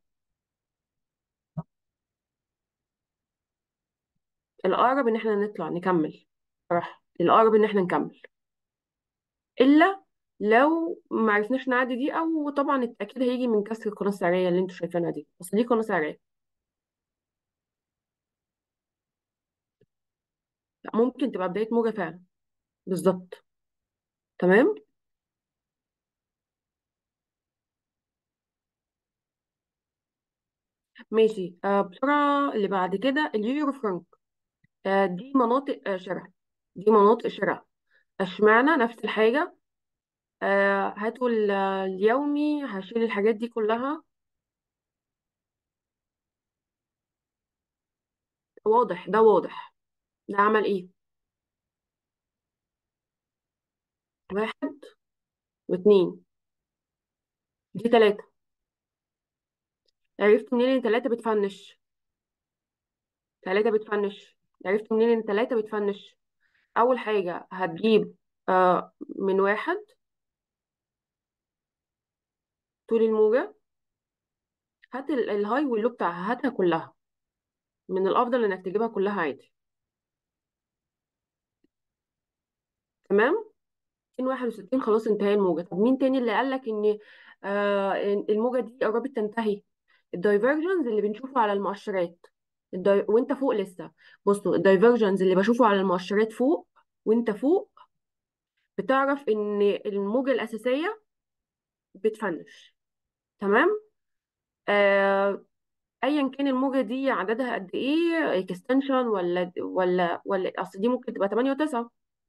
الأقرب إن احنا نطلع نكمل صراحة الأقرب إن احنا نكمل إلا لو ما عرفناش نعدي دي أو طبعا أكيد هيجي من كسر القناة السعرية اللي انتوا شايفينها دي بس دي قناة سعرية لا، ممكن تبقى بداية موجة فعلا بالظبط تمام ماشي آه بسرعة اللي بعد كده اليورو فرنك آه دي مناطق آه شراء دي مناطق شراء اشمعنى نفس الحاجة آه هاتوا ال- اليومي هشيل الحاجات دي كلها واضح ده واضح ده عمل ايه واحد واثنين دي تلاتة عرفت منين ان تلاتة بتفنش تلاتة بتفنش عرفت منين ان تلاتة بتفنش اول حاجة هتجيب آه من واحد طول الموجة هات ال- الهاي واللو بتاعها هاتها كلها من الافضل انك تجيبها كلها عادي تمام 261 خلاص انتهى الموجة طب مين تاني اللي قالك ان آه إن الموجة دي قربت تنتهي الدايفرجنز اللي بنشوفه على المؤشرات الداي... وانت فوق لسه بصوا الدايفرجنز اللي بشوفه على المؤشرات فوق وانت فوق بتعرف ان الموجة الأساسية بتفنش تمام آه... ايا كان الموجة دي عددها قد ايه اكستنشن ولا ولا ولا اصل دي ممكن تبقى 8 و9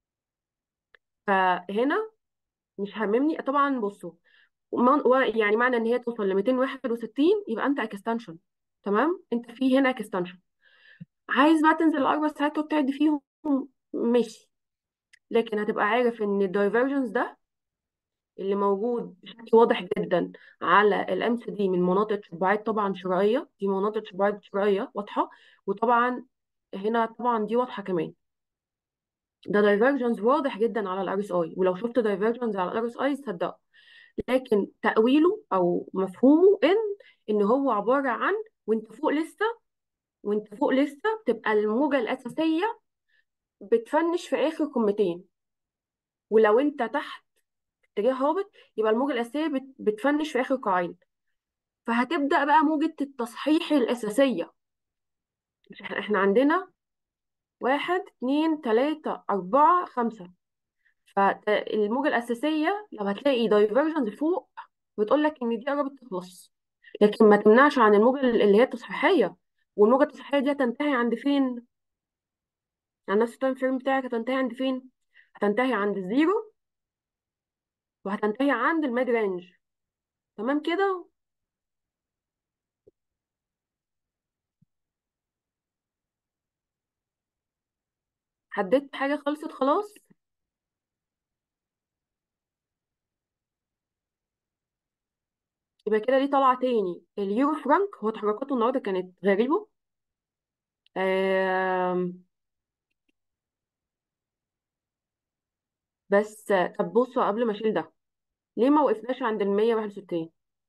فهنا مش هاممني طبعا بصوا وما- و- يعني معنى ان هي توصل ل 261 يبقى انت اكستنشن تمام انت في هنا اكستنشن عايز بقى تنزل الاربع ساعات وتقعد فيهم ماشي لكن هتبقى عارف ان الدايفرجنس ده اللي موجود بشكل واضح جدا على الام سي دي من مناطق شباعات طبعا شرائيه دي مناطق شباعات شرائيه واضحه وطبعا هنا طبعا دي واضحه كمان ده دايفرجنس واضح جدا على الار اس اي ولو شفت دايفرجنس على الار اس اي صدق لكن تأويله أو مفهومه إن إن هو عبارة عن وأنت فوق لسه وأنت فوق لسه بتبقى الموجة الأساسية بتفنش في آخر قمتين ولو أنت تحت اتجاه هابط يبقى الموجة الأساسية بت- بتفنش في آخر قاعين فهتبدأ بقى موجة التصحيح الأساسية مش إحنا إحنا عندنا واحد اتنين تلاتة أربعة خمسة فالموجة الأساسية لو هتلاقي دايفرجنز فوق بتقول لك إن دي قربت تخلص لكن ما تمنعش عن الموجة اللي هي التصحيحية والموجة التصحيحية دي هتنتهي عند فين؟ عن نفس التايم فريم بتاعك هتنتهي عند فين؟ هتنتهي عند الزيرو وهتنتهي عند الميد رينج تمام كده؟ حددت حاجة خلصت خلاص؟ يبقى كده دي طالعة تاني اليورو فرانك هو تحركاته النهاردة كانت غريبة آم، بس طب بصوا قبل ما اشيل ده ليه ما وقفناش عند ال 161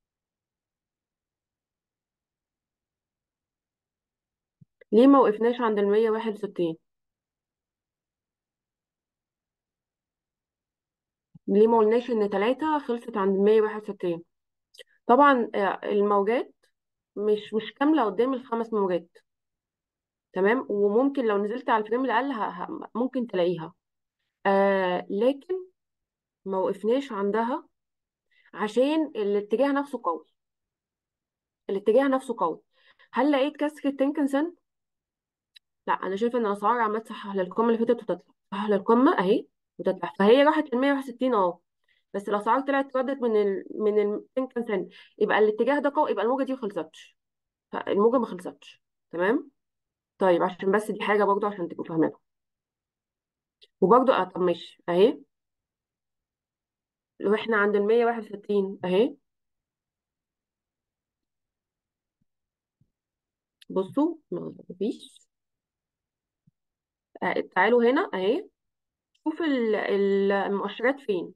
ليه ما وقفناش عند ال 161 ليه ما قلناش ان 3 خلصت عند ال 161 طبعا آه، الموجات مش مش كاملة قدام الخمس موجات تمام وممكن لو نزلت على الفريم الأقل ه... ه... ممكن تلاقيها آه لكن ما وقفناش عندها عشان الاتجاه نفسه قوي الاتجاه نفسه قوي هل لقيت كسر تنكنسن لا انا شايفه ان الاسعار عماله تصحح للقمه اللي فاتت وتطلع تصحح للقمه اهي وتطلع فهي راحت ل 161 اه بس الاسعار طلعت ردت من ال... من التنكنسن يبقى الاتجاه ده قوي يبقى الموجه دي ما خلصتش فالموجه ما خلصتش تمام طيب عشان بس دي حاجه برضو عشان تبقوا فاهمينها وبرضو اه طب ماشي اهي لو احنا عند ال 161 اهي بصوا ما فيش آه، تعالوا هنا اهي شوف ال- ال- المؤشرات فين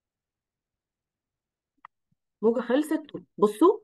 موجة خلصت بصوا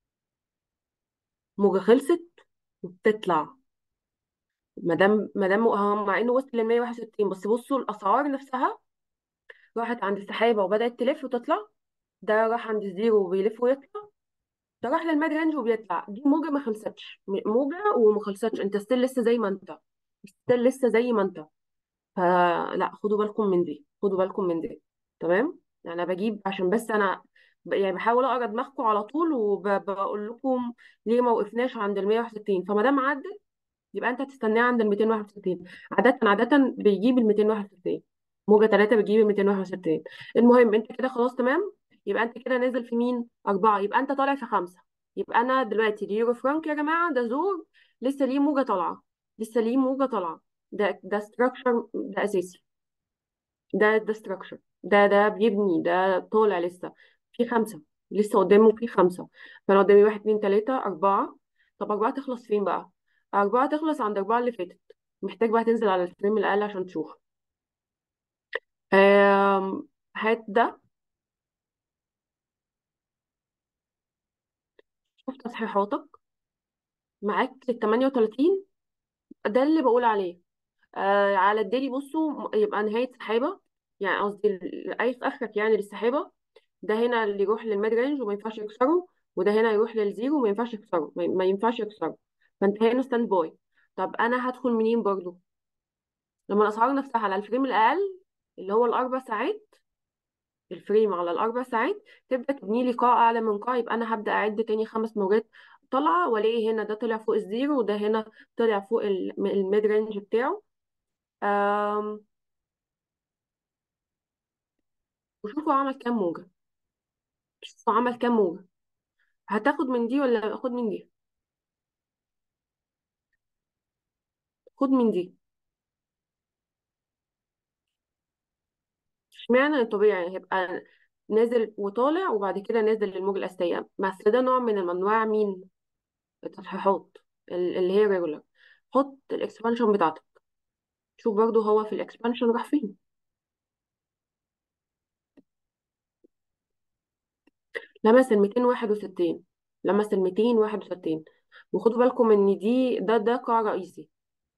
موجة خلصت وبتطلع ما دام ما دام هو مع انه وصل لل 161 بس بصوا الاسعار نفسها راحت عند السحابة وبدأت تلف وتطلع ده راح عند الزيرو وبيلف ويطلع ده راح للميد رينج وبيطلع دي موجة ما خلصتش م- موجة وما خلصتش انت ستيل لسه زي ما انت ستيل لسه زي ما انت فلا خدوا بالكم من دي خدوا بالكم من دي تمام يعني انا بجيب عشان بس انا ب- يعني بحاول اقرا دماغكم على طول وبقول لكم ليه ما وقفناش عند ال 161 فما دام عدت يبقى انت هتستناه عند ال 261 عادة عادة بيجيب ال 261 موجة 3 بتجيب ال 261 المهم انت كده خلاص تمام يبقى انت كده نازل في مين؟ أربعة يبقى انت طالع في خمسة يبقى انا دلوقتي اليورو فرانك يا جماعة ده زور لسه ليه موجة طالعة لسه ليه موجة طالعة ده ده ستراكشر ده اساسي ده ده ستراكشر ده ده بيبني ده طالع لسه في خمسة لسه قدامه في خمسة فانا قدامي واحد اتنين تلاتة أربعة طب أربعة تخلص فين بقى؟ أربعة تخلص عند أربعة اللي فاتت محتاج بقى تنزل على الفريم الأقل عشان تشوف آم، هات ده شوف تصحيحاتك معاك ال 38 ده اللي بقول عليه آه على الديلي بصوا م- يبقى نهاية سحابة يعني قصدي ال- أي في آخرك يعني للسحابة ده هنا اللي يروح للميد رينج وما ينفعش يكسره وده هنا يروح للزيرو وما ينفعش يكسره ما ما ينفعش يكسره فانت هنا ستاند باي طب انا هدخل منين برضو لما الاسعار نفسها على الفريم الاقل اللي هو الاربع ساعات الفريم على الاربع ساعات تبدا تبني لي قاع اعلى من قاع يبقى انا هبدا اعد تاني خمس موجات طالعه والاقي هنا ده طلع فوق الزيرو وده هنا طلع فوق ال- الميد رينج بتاعه أم وشوفوا عمل كام موجه شوفوا عمل كام موجه هتاخد من دي ولا اخد من دي خد من دي اشمعنى الطبيعي هيبقى نازل وطالع وبعد كده نازل للموج الأساسية بس ده نوع من انواع مين التصحيحات ال- اللي هي ريجولار حط الاكسبانشن بتاعتك شوف برضو هو في الاكسبانشن راح فين لمس ال 261 لمس ال 261 وخدوا بالكم ان دي ده ده قاع رئيسي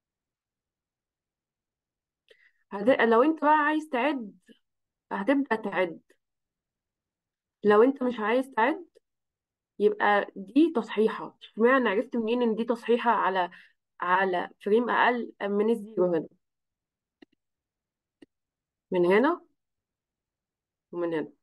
هت... لو انت بقى عايز تعد هتبدأ تعد لو انت مش عايز تعد يبقى دي تصحيحة اشمعنى عرفت منين ان دي تصحيحة على على فريم اقل من الزيرو هنا من هنا ومن هنا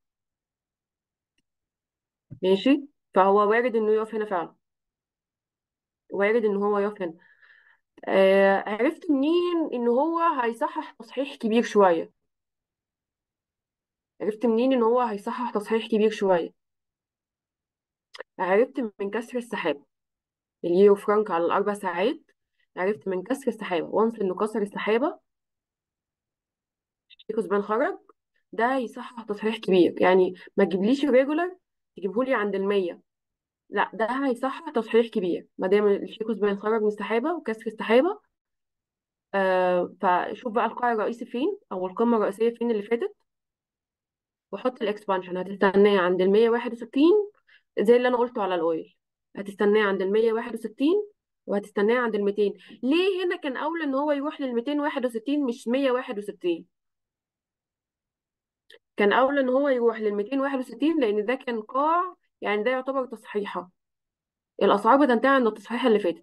ماشي فهو وارد انه يقف هنا فعلا وارد ان هو يقف هنا آه عرفت منين ان هو هيصحح تصحيح كبير شوية عرفت منين ان هو هيصحح تصحيح كبير شوية عرفت من كسر السحاب اليورو فرانك على الاربع ساعات عرفت من كسر السحابة وانس انه كسر السحابة في كسبان خرج ده يصحح تصحيح كبير يعني ما تجيبليش الريجولار تجيبهولي عند المية لا ده هيصحح تصحيح كبير ما دام الشيكوس بين خرج من السحابة وكسر السحابة آه فشوف بقى القاع الرئيسي فين او القمة الرئيسية فين اللي فاتت وحط الاكسبانشن هتستناه عند ال 161 زي اللي انا قلته على الاويل هتستناه عند ال 161 وهتستناه عند ال 200 ليه هنا كان اولى ان هو يروح لل 261 مش 161 كان اولى ان هو يروح لل 261 لان ده كان قاع يعني ده يعتبر تصحيحة الاسعار بتنتهي عند التصحيحة اللي فاتت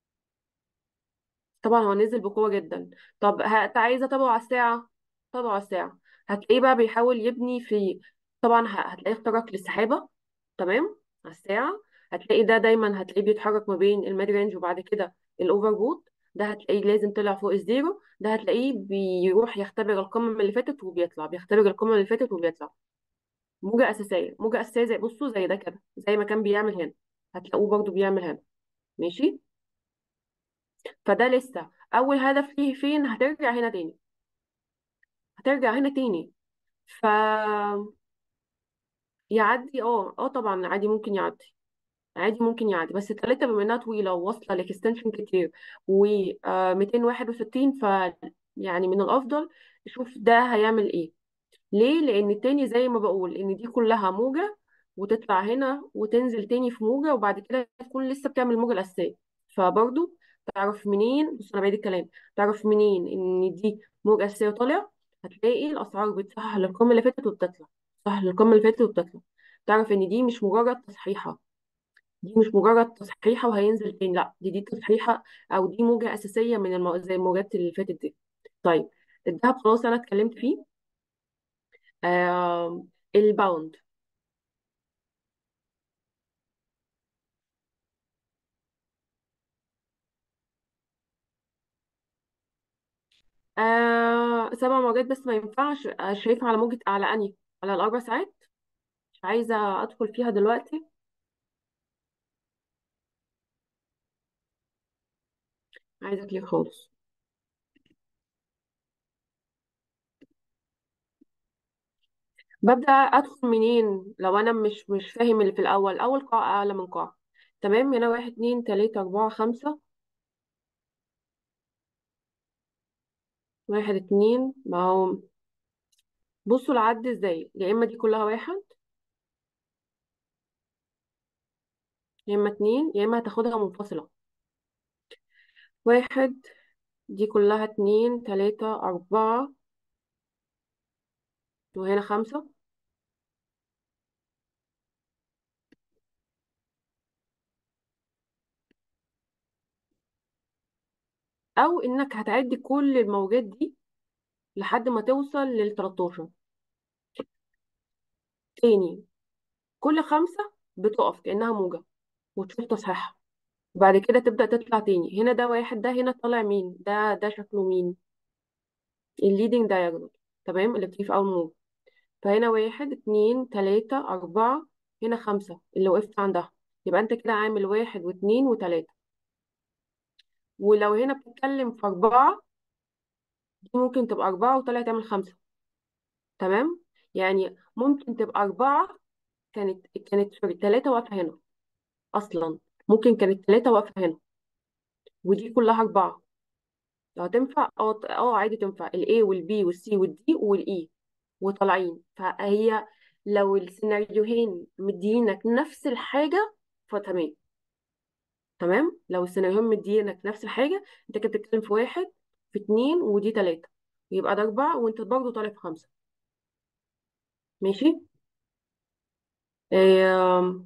طبعا هو نزل بقوة جدا طب ه- عايزة اتابعه على الساعة تابعه على الساعة هتلاقيه بقى بيحاول يبني في طبعا ه- هتلاقيه اخترق للسحابة تمام على الساعة هتلاقي ده دايما هتلاقيه بيتحرك ما بين الميد رينج وبعد كده الاوفر بوت ده هتلاقيه لازم طلع فوق الزيرو ده هتلاقيه بيروح يختبر القمة اللي فاتت وبيطلع بيختبر القمة اللي فاتت وبيطلع موجة أساسية موجة أساسية زي بصوا زي ده كده زي ما كان بيعمل هنا هتلاقوه برضو بيعمل هنا ماشي فده لسه أول هدف ليه فين هترجع هنا تاني هترجع هنا تاني ف يعدي اه اه طبعا عادي ممكن يعدي عادي ممكن يعدي بس التلاتة بما انها طويلة وواصلة لاكستنشن كتير و آه، 261 ف يعني من الافضل نشوف ده هيعمل ايه ليه لان التاني زي ما بقول ان دي كلها موجة وتطلع هنا وتنزل تاني في موجة وبعد كده تكون لسه بتعمل الموجة الأساسية فبرضو تعرف منين بص أنا بعيد الكلام تعرف منين إن دي موجة أساسية طالع هتلاقي الأسعار بتصحح للقمة اللي فاتت وبتطلع صح للقمة اللي فاتت وبتطلع تعرف إن دي مش مجرد تصحيحة دي مش مجرد تصحيحة وهينزل تاني لا دي دي تصحيحة أو دي موجة أساسية من المو... زي الموجات اللي فاتت دي طيب الذهب خلاص أنا اتكلمت فيه آه الباوند آه سبع موجات بس ما ينفعش آه، شايفة على موجة على أني على الأربع ساعات مش عايزة أدخل فيها دلوقتي عايزة كليك خالص ببدأ أدخل منين لو أنا مش مش فاهم اللي في الأول أول قاعة أعلى من قاعة تمام هنا واحد اتنين تلاتة أربعة خمسة واحد اتنين ما هو بصوا العد ازاي يا إما دي كلها واحد يا إما اتنين يا إما هتاخدها منفصلة واحد دي كلها اتنين تلاتة أربعة وهنا خمسة أو إنك هتعد كل الموجات دي لحد ما توصل لل 13 تاني كل خمسة بتقف كأنها موجة وتشوف تصحيحها وبعد كده تبدأ تطلع تاني هنا ده واحد ده هنا طالع مين ده ده شكله مين الليدنج diagonal تمام اللي بتيجي في أول موجة فهنا واحد اتنين تلاتة أربعة هنا خمسة اللي وقفت عندها يبقى أنت كده عامل واحد واتنين وتلاتة ولو هنا بتتكلم في أربعة دي ممكن تبقى أربعة وطلع تعمل خمسة تمام يعني ممكن تبقى أربعة كانت كانت سوري تلاتة واقفة هنا أصلا ممكن كانت تلاتة واقفة هنا ودي كلها أربعة لو تنفع اه اه عادي تنفع ال A وال B وال C وال D وال E وطالعين فهي لو السيناريوهين مدينك نفس الحاجة فتمام تمام لو السيناريوهين مدينك نفس الحاجة انت كده بتتكلم في واحد في اتنين ودي تلاتة يبقى ده أربعة وانت برضه طالع في خمسة ماشي آم،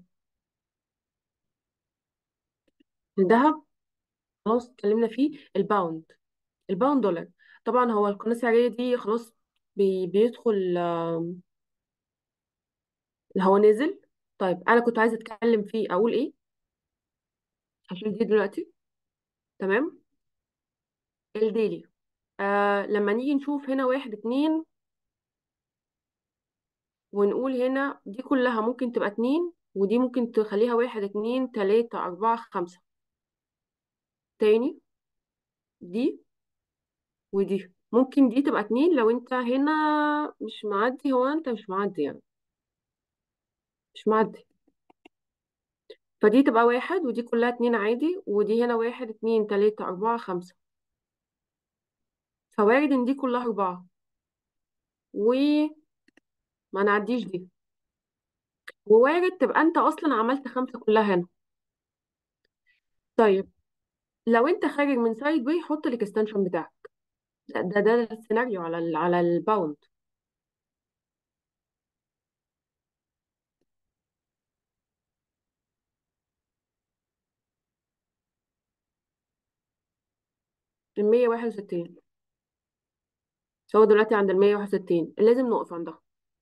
الذهب خلاص اتكلمنا فيه الباوند الباوند دولار طبعا هو القناة السعرية دي خلاص بي بيدخل آم، هو نزل طيب انا كنت عايزه اتكلم فيه اقول ايه هشيل دي دلوقتي تمام الديلي آه لما نيجي نشوف هنا واحد اتنين ونقول هنا دي كلها ممكن تبقى اتنين ودي ممكن تخليها واحد اتنين تلاتة أربعة خمسة تاني دي ودي ممكن دي تبقى اتنين لو انت هنا مش معدي هو انت مش معدي يعني مش معدي فدي تبقى واحد ودي كلها اتنين عادي ودي هنا واحد اتنين تلاتة أربعة خمسة فوارد ان دي كلها أربعة وما نعديش دي ووارد تبقى انت اصلا عملت خمسة كلها هنا طيب لو انت خارج من سايد واي حط الاكستنشن بتاعك ده ده, ده السيناريو على ال على الباوند ال 161 هو دلوقتي عند ال 161 لازم نقف عندها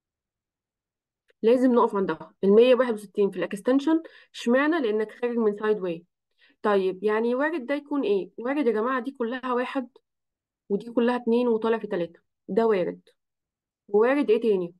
لازم نقف عندها ال 161 في الاكستنشن اشمعنى لانك خارج من سايد واي طيب يعني وارد ده يكون ايه وارد يا جماعة دي كلها واحد ودي كلها اتنين وطالع في تلاتة ده وارد ووارد ايه تاني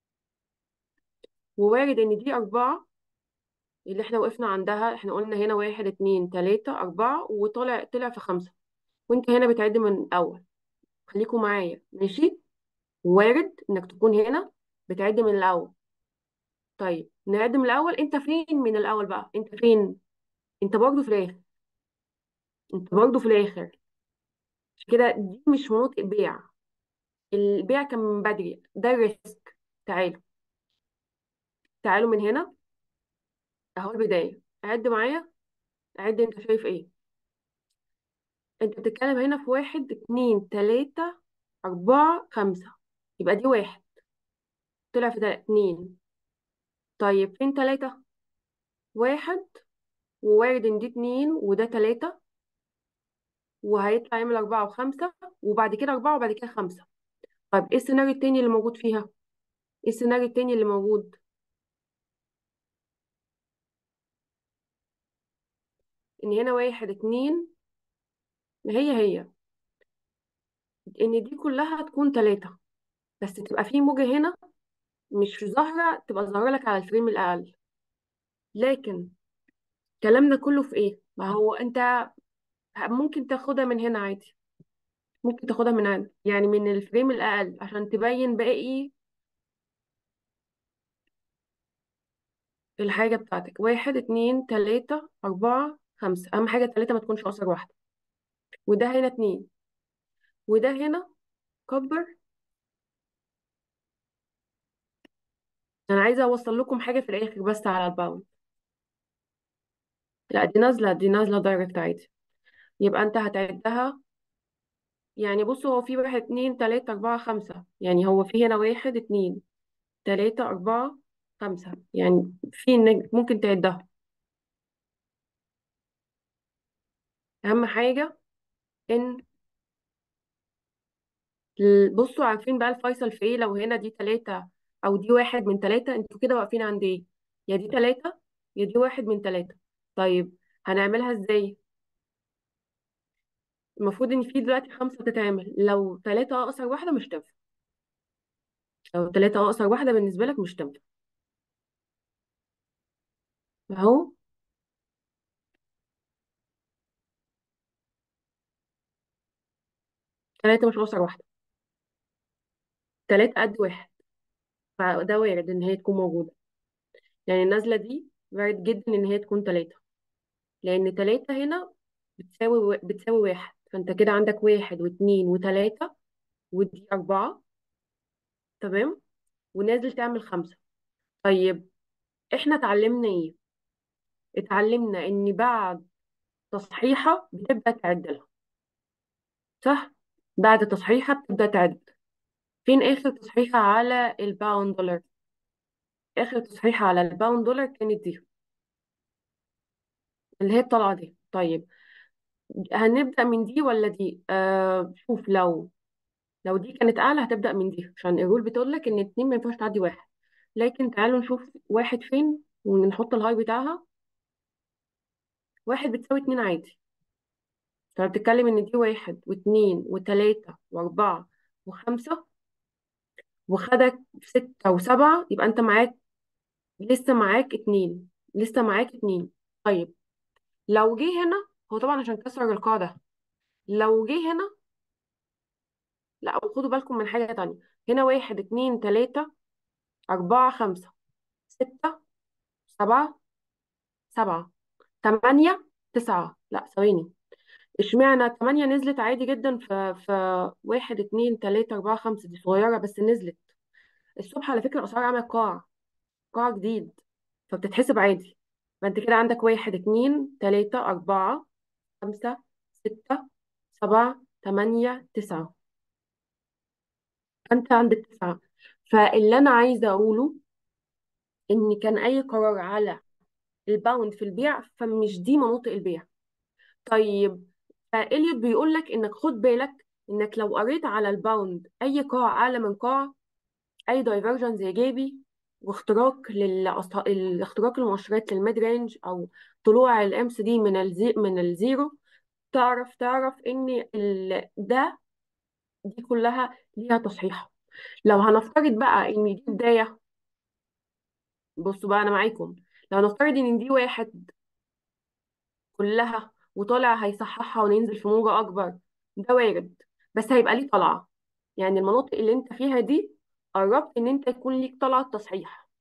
ووارد ان دي أربعة اللي احنا وقفنا عندها احنا قلنا هنا واحد اتنين تلاتة أربعة وطالع طلع في خمسة وانت هنا بتعد من الأول خليكوا معايا ماشي وارد انك تكون هنا بتعد من الأول طيب نعد من الاول انت فين من الاول بقى انت فين انت برضه في الاخر انت برضه في الاخر عشان كده دي مش مناطق بيع البيع كان من بدري ده الريسك تعالوا تعالوا من هنا اهو البدايه عد معايا عد انت شايف ايه انت بتتكلم هنا في واحد اتنين تلاتة اربعة خمسة يبقى دي واحد طلع في ده اتنين طيب فين تلاتة واحد ووارد ان دي اتنين وده تلاتة وهيطلع يعمل أربعة وخمسة وبعد كده أربعة وبعد كده خمسة طيب ايه السيناريو التاني اللي موجود فيها؟ ايه السيناريو التاني اللي موجود؟ ان هنا واحد اتنين هي هي ان دي كلها تكون تلاتة بس تبقى في موجة هنا مش ظاهرة تبقى ظاهرة لك على الفريم الأقل لكن كلامنا كله في ايه؟ ما هو انت ممكن تاخدها من هنا عادي ممكن تاخدها من هنا يعني من الفريم الأقل عشان تبين باقي الحاجة بتاعتك واحد اتنين تلاتة أربعة خمسة أهم حاجة تلاتة ما تكونش أقصر واحدة وده هنا اتنين وده هنا كبر أنا عايزة أوصل لكم حاجة في الآخر بس على الباوند لا دي نازلة دي نازلة دايركت عادي يبقى أنت هتعدها يعني بصوا هو في واحد اتنين تلاتة أربعة خمسة يعني هو في هنا واحد اتنين تلاتة أربعة خمسة يعني في إنك ممكن تعدها أهم حاجة إن ال- بصوا عارفين بقى الفيصل في إيه لو هنا دي تلاتة أو دي واحد من تلاتة انتوا كده واقفين عند إيه يا دي تلاتة يا دي واحد من تلاتة طيب هنعملها إزاي المفروض إن في دلوقتي خمسة تتعمل لو تلاتة أقصر واحدة مش تنفع لو تلاتة أقصر واحدة بالنسبة لك مش تنفع أهو تلاتة مش أقصر واحدة تلاتة قد واحد فده وارد إن هي تكون موجودة يعني النازلة دي وارد جدا إن هي تكون تلاتة لأن تلاتة هنا بتساوي بتساوي واحد فأنت كده عندك واحد واتنين وتلاتة ودي أربعة تمام ونازل تعمل خمسة طيب إحنا اتعلمنا إيه؟ اتعلمنا إن بعد تصحيحة بتبدأ تعدلها صح؟ بعد تصحيحة بتبدأ تعد فين آخر تصحيحة على الباوند دولار؟ آخر تصحيحة على الباوند دولار كانت دي اللي هي الطلعة دي طيب هنبدأ من دي ولا دي؟ آه شوف لو لو دي كانت أعلى هتبدأ من دي عشان الرول بتقول لك إن اتنين ما ينفعش تعدي واحد لكن تعالوا نشوف واحد فين ونحط الهاي بتاعها واحد بتساوي اتنين عادي طب بتتكلم إن دي واحد واتنين وتلاتة وأربعة وخمسة وخدك ستة وسبعة يبقى أنت معاك لسه معاك اتنين لسه معاك اتنين طيب لو جه هنا هو طبعا عشان كسر القاعدة لو جه هنا لا خدوا بالكم من حاجة تانية هنا واحد اتنين تلاتة أربعة خمسة ستة سبعة سبعة تمانية تسعة لا ثواني اشمعنى تمانية نزلت عادي جدا في في واحد اتنين تلاتة أربعة خمسة دي صغيرة بس نزلت الصبح على فكرة الأسعار عملت قاع قاع جديد فبتتحسب عادي فأنت كده عندك واحد اتنين تلاتة أربعة خمسة ستة سبعة تمانية تسعة فأنت عندك تسعة فاللي أنا عايزة أقوله إن كان أي قرار على الباوند في البيع فمش دي مناطق البيع طيب فإليوت بيقول لك إنك خد بالك إنك لو قريت على الباوند أي قاع أعلى من قاع أي دايفرجنز إيجابي واختراق للأص- الاختراق المؤشرات للميد رينج أو طلوع الام سي دي من الزي من الزيرو تعرف تعرف إن ال... ده دي كلها ليها تصحيح لو هنفترض بقى إن دي بداية بصوا بقى أنا معاكم لو نفترض إن دي واحد كلها وطالع هيصححها وننزل في موجة أكبر ده وارد بس هيبقى ليه طلعة يعني المناطق اللي انت فيها دي قربت ان انت يكون ليك طلعة تصحيح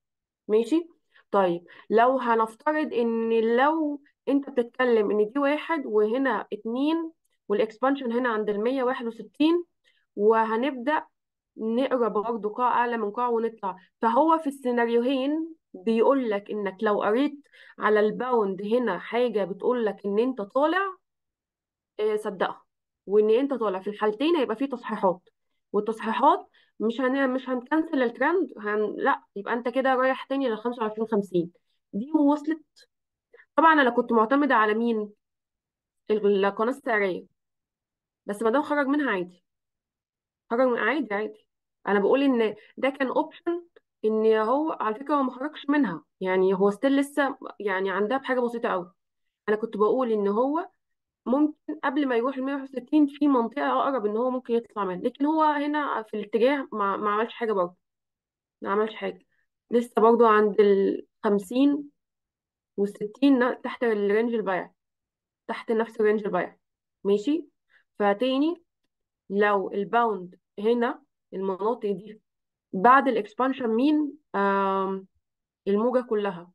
ماشي طيب لو هنفترض ان لو انت بتتكلم ان دي واحد وهنا اتنين والاكسبانشن هنا عند المية واحد وستين وهنبدأ نقرا برضه قاع اعلى من قاع ونطلع فهو في السيناريوهين بيقول لك انك لو قريت على الباوند هنا حاجه بتقول لك ان انت طالع آه، صدقها وان انت طالع في الحالتين هيبقى فيه تصحيحات والتصحيحات مش هن... مش هنكنسل الترند هن... لا يبقى انت كده رايح تاني ل 25 50 دي وصلت طبعا انا كنت معتمده على مين القناه السعريه بس ما دام خرج منها عادي خرج من عادي عادي انا بقول ان ده كان اوبشن ان هو على فكره هو ما خرجش منها يعني هو ستيل لسه يعني عندها بحاجه بسيطه قوي انا كنت بقول ان هو ممكن قبل ما يروح ل 161 في منطقه اقرب ان هو ممكن يطلع منها لكن هو هنا في الاتجاه ما, ما عملش حاجه برضه ما عملش حاجه لسه برضه عند ال 50 وال 60 تحت الرينج البيع تحت نفس الرينج البيع ماشي فتاني لو الباوند هنا المناطق دي بعد الاكسبانشن مين آم، الموجة كلها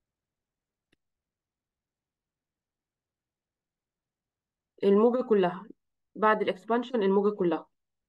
الموجة كلها بعد الاكسبانشن الموجة كلها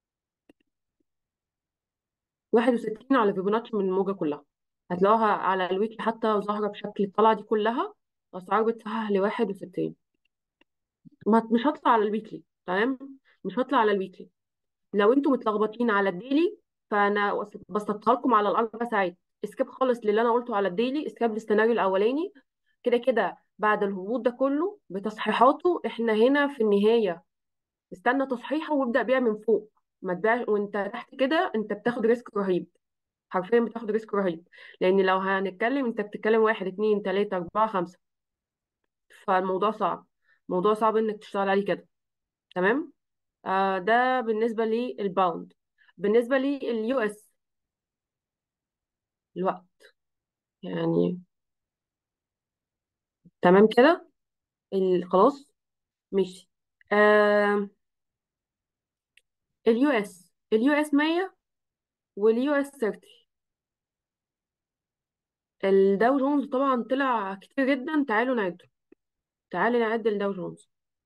61 على فيبوناتشي من الموجة كلها هتلاقوها على الويكي حتى ظاهرة بشكل الطلعة دي كلها أسعار بتصحح ل 61 ما مش هطلع على الويكلي تمام مش هطلع على الويكلي لو انتوا متلخبطين على الديلي فانا وص- بسطتها لكم على الاربع ساعات اسكيب خالص للي انا قلته على الديلي اسكيب للسيناريو الاولاني كده كده بعد الهبوط ده كله بتصحيحاته احنا هنا في النهايه استنى تصحيحه وابدا بيع من فوق ما تبيعش وانت تحت كده انت بتاخد ريسك رهيب حرفيا بتاخد ريسك رهيب لان لو هنتكلم انت بتتكلم واحد اتنين تلاته اربعه خمسه فالموضوع صعب موضوع صعب انك تشتغل عليه كده تمام آه ده بالنسبه للباوند بالنسبه لليو اس الوقت يعني تمام كده ال- خلاص ماشي آه اليو اس اليو اس 100 واليو اس 30 الداو جونز طبعا طلع كتير جدا تعالوا نعده تعالوا نعد الداو جونز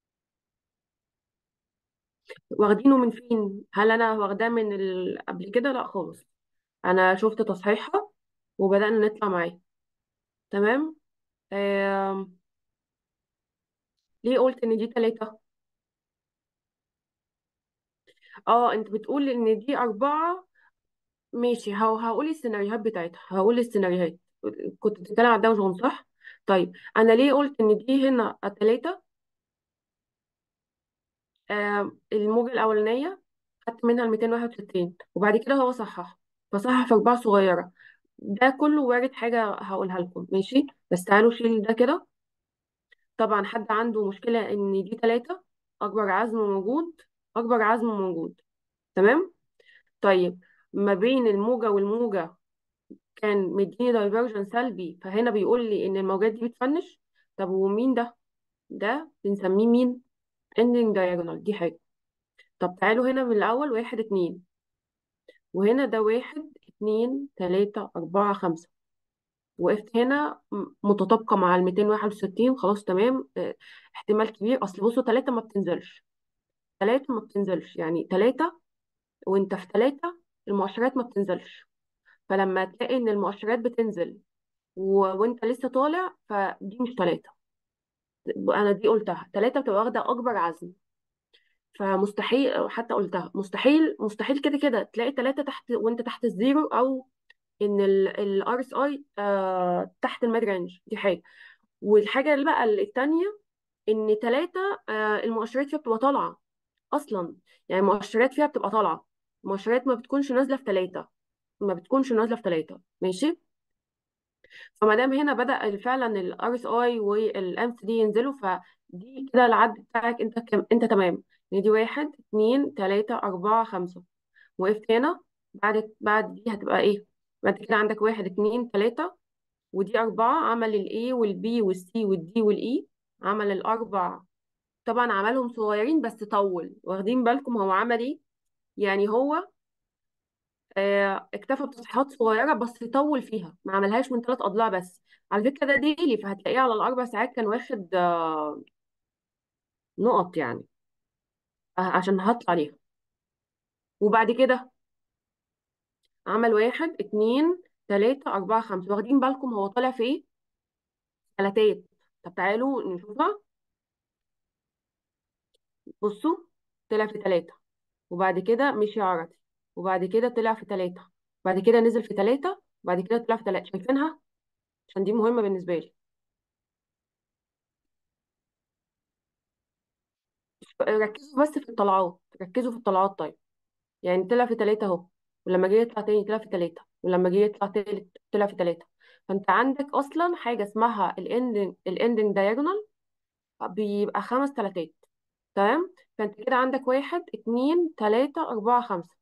واخدينه من فين هل انا واخداه من ال... قبل كده لا خالص انا شفت تصحيحها وبدأنا نطلع معاه تمام آه... ليه قلت ان دي تلاتة اه انت بتقول ان دي اربعة ماشي هو هقول السيناريوهات بتاعتها هقول السيناريوهات كنت بتتكلم على الداو جونز صح طيب انا ليه قلت ان دي هنا تلاتة آه الموجة الاولانية خدت منها ال 261 وبعد كده هو صحح فصحح في ارباع صغيرة ده كله وارد حاجة هقولها لكم ماشي بس تعالوا شيل ده كده طبعا حد عنده مشكلة ان دي تلاتة اكبر عزم موجود اكبر عزم موجود تمام طيب ما بين الموجة والموجة كان مديني دايفرجن سلبي فهنا بيقول لي ان الموجات دي بتفنش طب ومين ده ده بنسميه مين ending diagonal دي حاجة طب تعالوا هنا من الأول واحد اتنين وهنا ده واحد اتنين تلاتة أربعة خمسة وقفت هنا م- متطابقة مع الميتين واحد وستين خلاص تمام اه، احتمال كبير أصل بصوا تلاتة ما بتنزلش تلاتة ما بتنزلش يعني تلاتة وانت في تلاتة المؤشرات ما بتنزلش فلما تلاقي ان المؤشرات بتنزل و... وانت لسه طالع فدي مش تلاتة انا دي قلتها تلاتة بتبقى واخدة اكبر عزم فمستحيل حتى قلتها مستحيل مستحيل كده كده تلاقي تلاتة تحت وانت تحت الزيرو او ان الار اس اي تحت الميد رينج دي حاجة والحاجة اللي بقى التانية ان تلاتة آه المؤشرات فيها بتبقى طالعة اصلا يعني المؤشرات فيها بتبقى طالعة المؤشرات ما بتكونش نازلة في تلاتة ما بتكونش نازلة في تلاتة ماشي فما دام هنا بدأ فعلا الار اس اي والام سي دي ينزلوا فدي كده العد بتاعك انت كم انت تمام يعني دي واحد اتنين تلاتة أربعة خمسة وقفت هنا بعد بعد دي هتبقى ايه بعد كده عندك واحد اتنين تلاتة ودي أربعة عمل الاي والبي والسي والدي والاي عمل الأربع طبعا عملهم صغيرين بس طول واخدين بالكم هو عمل ايه يعني هو آه، اكتفى بتصحيحات صغيره بس يطول فيها ما عملهاش من ثلاث اضلاع بس على فكره ده ديلي فهتلاقيه على الاربع ساعات كان واخد آه، نقط يعني آه، عشان هطلع عليها وبعد كده عمل واحد اتنين تلاتة أربعة خمسة واخدين بالكم هو طالع في ايه؟ تلاتات طب تعالوا نشوفها بصوا طلع في تلاتة وبعد كده مشي عرضي وبعد كده طلع في تلاتة بعد كده نزل في تلاتة وبعد كده طلع في تلاتة شايفينها؟ عشان دي مهمة بالنسبة لي ركزوا بس في الطلعات ركزوا في الطلعات طيب يعني طلع في تلاتة اهو ولما جه يطلع تاني طلع في تلاتة ولما جه يطلع تالت طلع في تلاتة فانت عندك اصلا حاجة اسمها الاندنج الاندنج دايجونال بيبقى خمس تلاتات تمام فانت كده عندك واحد اتنين تلاتة اربعة خمسة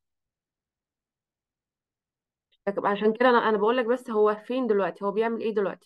طب عشان كده انا انا بقول لك بس هو فين دلوقتي هو بيعمل ايه دلوقتي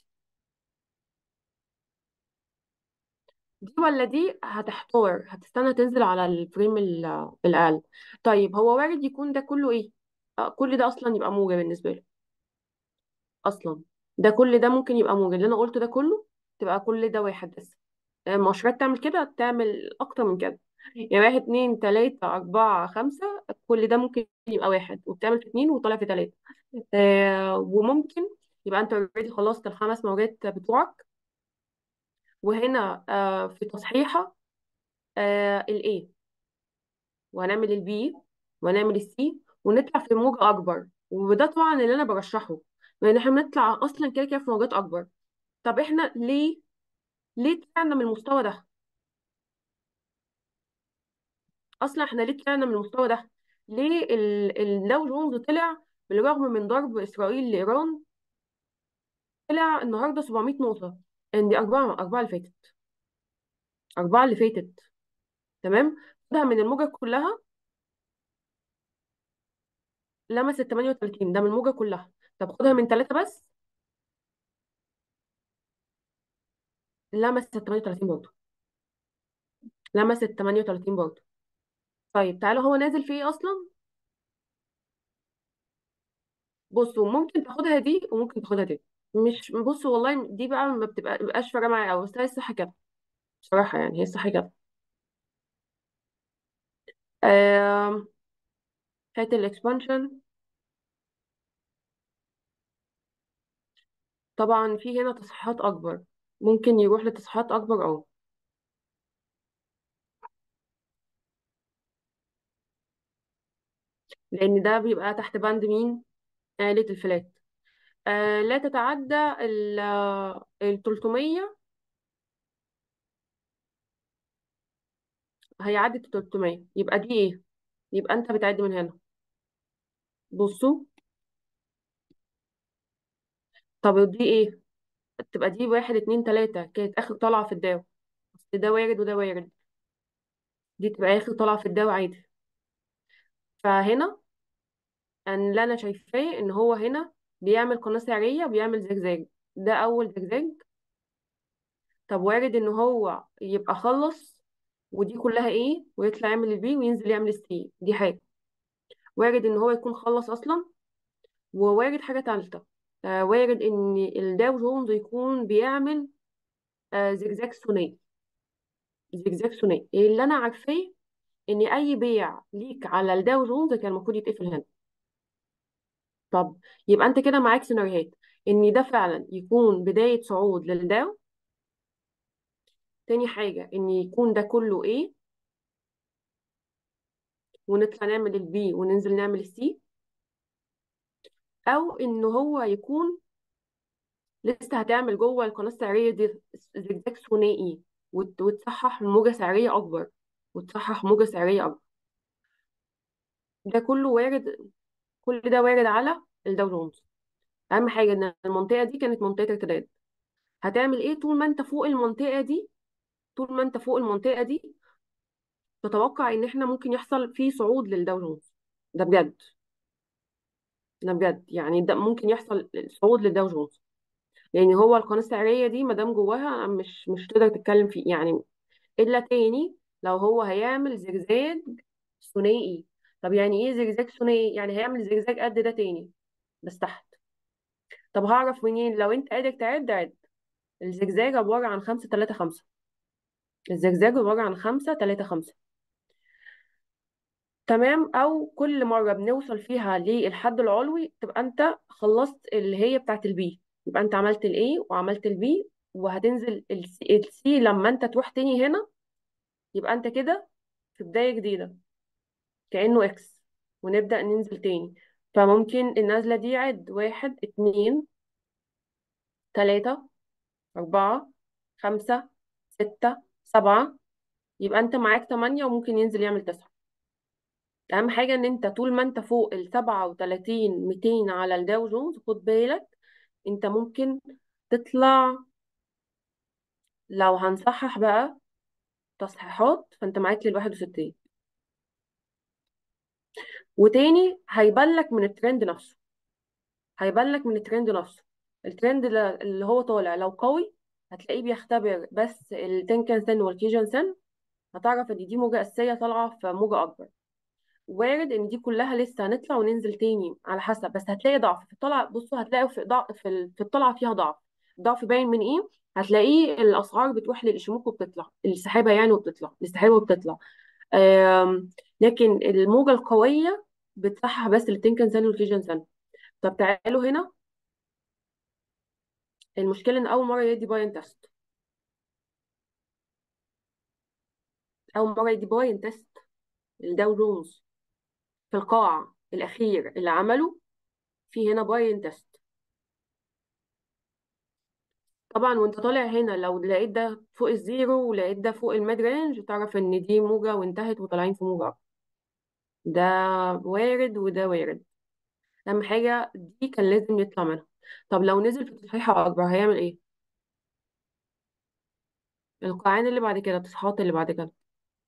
دي ولا دي هتحتار هتستنى تنزل على الفريم ال- الاقل طيب هو وارد يكون ده كله ايه آه، كل ده اصلا يبقى موجة بالنسبة له اصلا ده كل ده ممكن يبقى موجة اللي انا قلته ده كله تبقى كل ده واحد بس المؤشرات تعمل كده تعمل اكتر من كده يعني واحد اتنين تلاتة أربعة خمسة كل ده ممكن يبقى واحد وبتعمل في اتنين وطالع في تلاتة آه وممكن يبقى انت اوريدي خلصت الخمس موجات بتوعك وهنا آه في تصحيحة آه الايه وهنعمل البي وهنعمل السي ونطلع في موجة أكبر وده طبعا اللي أنا برشحه لأن احنا بنطلع أصلا كده كده في موجات أكبر طب احنا ليه ليه طلعنا من المستوى ده اصلا احنا ليه طلعنا من المستوى ده ليه ال- الداو جونز طلع بالرغم من ضرب اسرائيل لايران طلع النهارده 700 نقطه ان دي اربعه اربعه اللي فاتت اربعه اللي فاتت تمام خدها من الموجه كلها لمست 38 ده من الموجه كلها طب خدها من ثلاثه بس لمست 38 برضه لمست 38 برضه طيب تعالوا هو نازل في ايه اصلا بصوا ممكن تاخدها دي وممكن تاخدها دي مش بصوا والله دي بقى ما بتبقى مبقاش فارقه معايا قوي بس هي الصح كده بصراحه يعني هي الصح كده آم، هات الاكسبانشن طبعا في هنا تصحيحات اكبر ممكن يروح لتصحيحات اكبر اه لان ده بيبقى تحت بند مين آلة الفلات آه لا تتعدى ال ال 300 هيعدي ال 300 يبقى دي ايه يبقى انت بتعد من هنا بصوا طب دي ايه تبقى دي واحد اتنين تلاتة كانت اخر طلعة في الداو بس ده وارد وده وارد دي تبقى اخر طلعة في الداو عادي فهنا ان اللي انا شايفاه ان هو هنا بيعمل قناة سعرية بيعمل زجزاج ده اول زجزاج طب وارد ان هو يبقى خلص ودي كلها ايه ويطلع يعمل البي وينزل يعمل السي دي حاجة وارد ان هو يكون خلص اصلا ووارد حاجة تالتة آه وارد ان الداو جونز يكون بيعمل آه زجزاج ثنائي زجزاج ثنائي اللي انا عارفاه ان اي بيع ليك على الداو جونز كان المفروض يتقفل هنا طب يبقى انت كده معاك سيناريوهات ان ده فعلا يكون بداية صعود للداو تاني حاجة ان يكون ده كله ايه ونطلع نعمل البي وننزل نعمل السي او ان هو يكون لسه هتعمل جوه القناه السعريه دي زجزاج ثنائي وت- وتصحح موجه سعريه اكبر وتصحح موجه سعريه اكبر ده كله وارد كل ده وارد على الداو جونز اهم حاجه ان المنطقه دي كانت منطقه ارتداد هتعمل ايه طول ما انت فوق المنطقه دي طول ما انت فوق المنطقه دي تتوقع ان احنا ممكن يحصل فيه صعود للداو جونز ده بجد ده بجد يعني ده ممكن يحصل صعود للداو جونز لان هو القناه السعريه دي ما دام جواها مش مش تقدر تتكلم فيه يعني الا تاني لو هو هيعمل زجزاج ثنائي طب يعني ايه زجزاج ثنائي يعني هيعمل زجزاج قد ده تاني بس تحت طب هعرف منين لو انت قادر تعد عد الزجزاج عبارة عن خمسة تلاتة خمسة الزجزاج عبارة عن خمسة تلاتة خمسة تمام او كل مرة بنوصل فيها للحد العلوي تبقى انت خلصت اللي هي بتاعت البي يبقى انت عملت الاي وعملت البي وهتنزل السي لما انت تروح تاني هنا يبقى انت كده في بداية جديدة كأنه اكس ونبدأ ننزل تاني فممكن النزلة دي عد واحد اتنين تلاتة أربعة خمسة ستة سبعة يبقى انت معاك تمانية وممكن ينزل يعمل تسعة أهم حاجة إن انت طول ما انت فوق السبعة وتلاتين ميتين على الداو جونز خد بالك انت ممكن تطلع لو هنصحح بقى تصحيحات فانت معاك للواحد وستين وتاني هيبان لك من الترند نفسه هيبان لك من الترند نفسه الترند ل- اللي هو طالع لو قوي هتلاقيه بيختبر بس التنكن سن والكيجن سن هتعرف ان دي موجة أساسية طالعة في موجة أكبر وارد ان دي كلها لسه هنطلع وننزل تاني على حسب بس هتلاقي ضعف في الطلعة بصوا هتلاقوا في ضعف في ال- في الطلعة فيها ضعف ضعف باين من ايه هتلاقيه الأسعار بتروح للإشموك وبتطلع السحابة يعني وبتطلع السحابة وبتطلع آم، لكن الموجة القوية بتصحح بس التنكن سن والكيجن سن طب تعالوا هنا المشكلة ان اول مرة يدي باين تيست اول مرة يدي باين تيست الداو جونز في القاع الاخير اللي عمله في هنا باين تيست طبعا وانت طالع هنا لو لقيت ده فوق الزيرو ولقيت ده فوق الميد رينج تعرف ان دي موجة وانتهت وطالعين في موجة أكبر. ده وارد وده وارد اهم حاجة دي كان لازم يطلع منها طب لو نزل في تصحيحة اكبر هيعمل ايه القاعين اللي بعد كده التصحيحات اللي بعد كده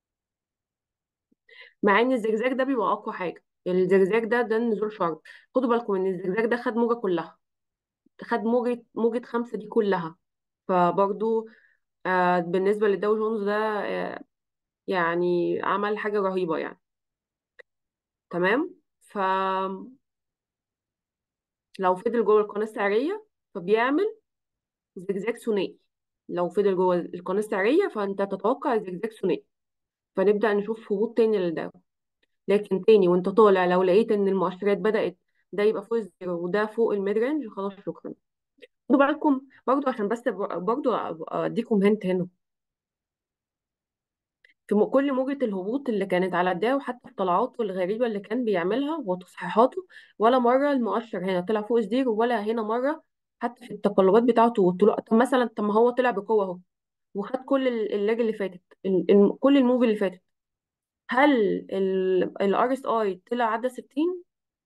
مع ان الزجزاج ده بيبقى اقوى حاجة الزجزاج ده ده النزول شرط خدوا بالكم ان الزجزاج ده خد موجة كلها خد موجة موجة خمسة دي كلها فبرضو آه بالنسبة للداو جونز ده آه يعني عمل حاجة رهيبة يعني تمام فلو فضل جوه القناة السعرية فبيعمل زجزاج ثنائي لو فضل جوه القناة السعرية فأنت تتوقع زجزاج ثنائي فنبدأ نشوف هبوط تاني للدواء لكن تاني وانت طالع لو لقيت ان المؤشرات بدأت ده يبقى فوق الزيرو وده فوق الميد رينج خلاص شكرا خدوا بالكم برضو عشان بس برضو اديكم هنت هنا في م- كل موجة الهبوط اللي كانت على الداو وحتى في طلعاته الغريبة اللي كان بيعملها وتصحيحاته ولا مرة المؤشر هنا طلع فوق الزيرو ولا هنا مرة حتى في التقلبات بتاعته والطلوع طب مثلا طب ما هو طلع بقوة اهو وخد كل ال- اللاج اللي فاتت ال- ال- كل الموف اللي فاتت هل الار اس اي طلع عدى 60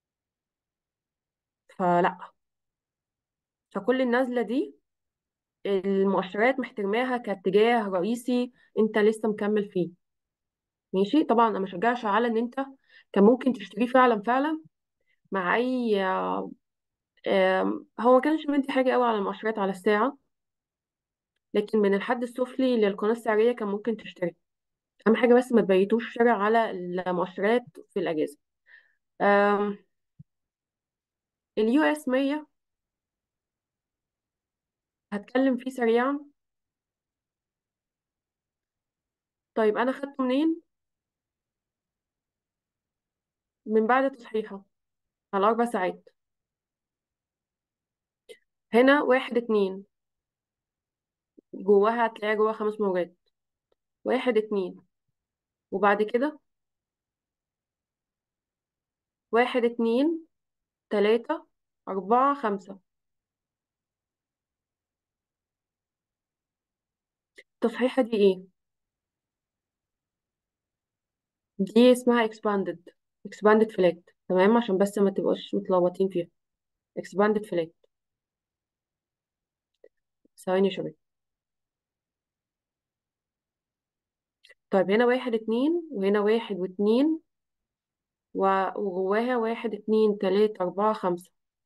فلا فكل النزلة دي المؤشرات محترماها كاتجاه رئيسي انت لسه مكمل فيه ماشي طبعا انا ما شجعش على ان انت كان ممكن تشتريه فعلا فعلا مع اي آم، هو ما كانش مدي حاجه قوي على المؤشرات على الساعه لكن من الحد السفلي للقناه السعريه كان ممكن تشتري اهم حاجه بس ما تبيتوش شارع على المؤشرات في الاجازه اليو اس 100 هتكلم فيه سريعا طيب انا خدته منين من بعد تصحيحه على اربع ساعات هنا واحد اتنين جواها هتلاقيها جواها خمس موجات واحد اتنين وبعد كده واحد اتنين تلاتة أربعة خمسة التصحيحة دي ايه؟ دي اسمها expanded expanded flat تمام عشان بس ما تبقاش متلخبطين فيها expanded flat ثواني يا شباب طيب هنا واحد اتنين وهنا واحد واتنين و- وجواها واحد اتنين تلاتة أربعة خمسة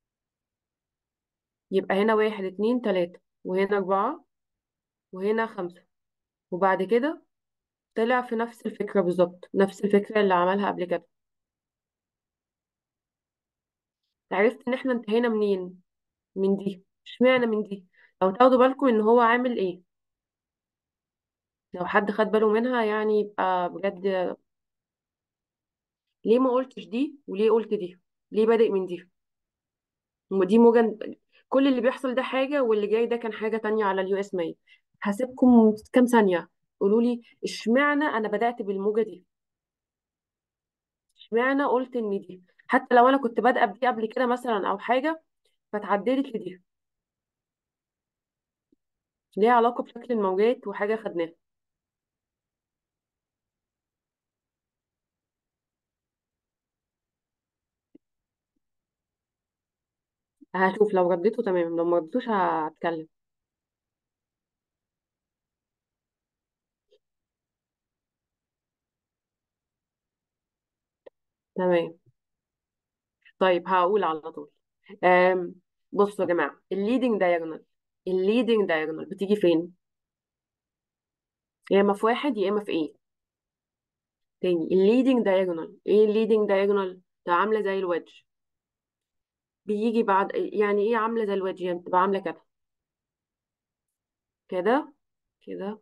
يبقى هنا واحد اتنين تلاتة وهنا أربعة وهنا خمسة وبعد كده طلع في نفس الفكرة بالظبط نفس الفكرة اللي عملها قبل كده عرفت ان احنا انتهينا منين من دي اشمعنى من دي لو تاخدوا بالكم ان هو عامل ايه لو حد خد باله منها يعني يبقى بجد ليه ما قلتش دي وليه قلت دي ليه بادئ من دي دي موجة كل اللي بيحصل ده حاجة واللي جاي ده كان حاجة تانية على اليو اس 100 هسيبكم كام ثانية قولوا لي اشمعنى انا بدأت بالموجة دي اشمعنى قلت ان دي حتى لو انا كنت بادئه بدي قبل كده مثلا او حاجة فتعدلت لدي ليها علاقة بشكل الموجات وحاجة خدناها هشوف لو رديته تمام لو ما رديتوش هتكلم تمام طيب هقول على طول أم. بصوا يا جماعة الليدنج دايجونال الليدنج دايجونال بتيجي فين يا اما في واحد يا اما في ايه تاني الليدنج دايجونال ايه الليدنج دايجونال ده عاملة زي الويدج بيجي بعد يعني ايه عاملة زي الويدج يعني بتبقى عاملة كده كده كده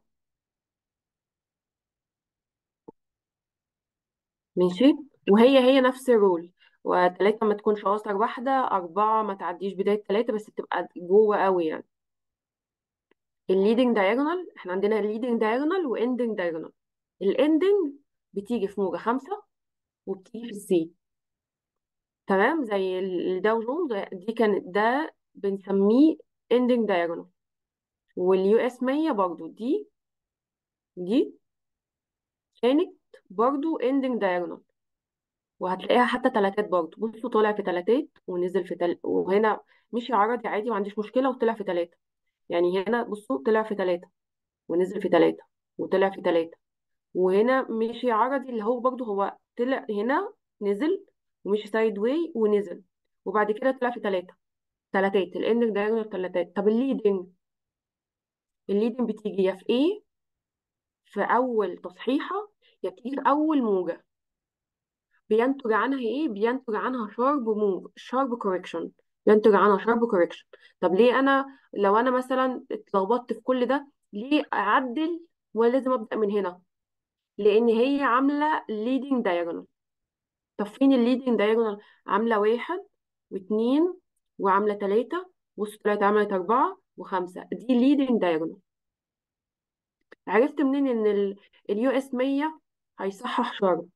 ماشي وهي هي نفس الرول وتلاتة ما تكونش أقصر واحدة أربعة ما تعديش بداية تلاتة بس تبقى جوه قوي يعني الليدنج دايجونال احنا عندنا الليدنج دايجونال واندنج دايجونال الاندنج بتيجي في موجة خمسة وبتيجي في السي تمام زي الداو جونز دي كانت ده بنسميه اندنج دايجونال واليو اس 100 برضو دي دي كانت برضو اندنج دايجونال وهتلاقيها حتى تلاتات برضو بصوا طالع في تلاتات ونزل في تل... وهنا مشي عرضي عادي ما عنديش مشكلة وطلع في تلاتة يعني هنا بصوا طلع في تلاتة ونزل في تلاتة وطلع في تلاتة وهنا مشي عرضي اللي هو برضو هو طلع هنا نزل ومشي سايد واي ونزل وبعد كده طلع في تلاتة تلاتات الاندنج دايجونال تلاتات طب الليدنج الليدنج بتيجي يا في ايه في اول تصحيحة يا بتيجي في اول موجة بينتج عنها ايه بينتج عنها شارب موف شارب كوريكشن بينتج عنها شارب كوريكشن طب ليه انا لو انا مثلا اتلخبطت في كل ده ليه اعدل ولازم ابدا من هنا لان هي عامله leading diagonal طب فين الليدنج diagonal عامله واحد واثنين وعامله ثلاثة بص طلعت عملت أربعة وخمسة دي leading diagonal عرفت منين إن اليو اس 100 هيصحح شرط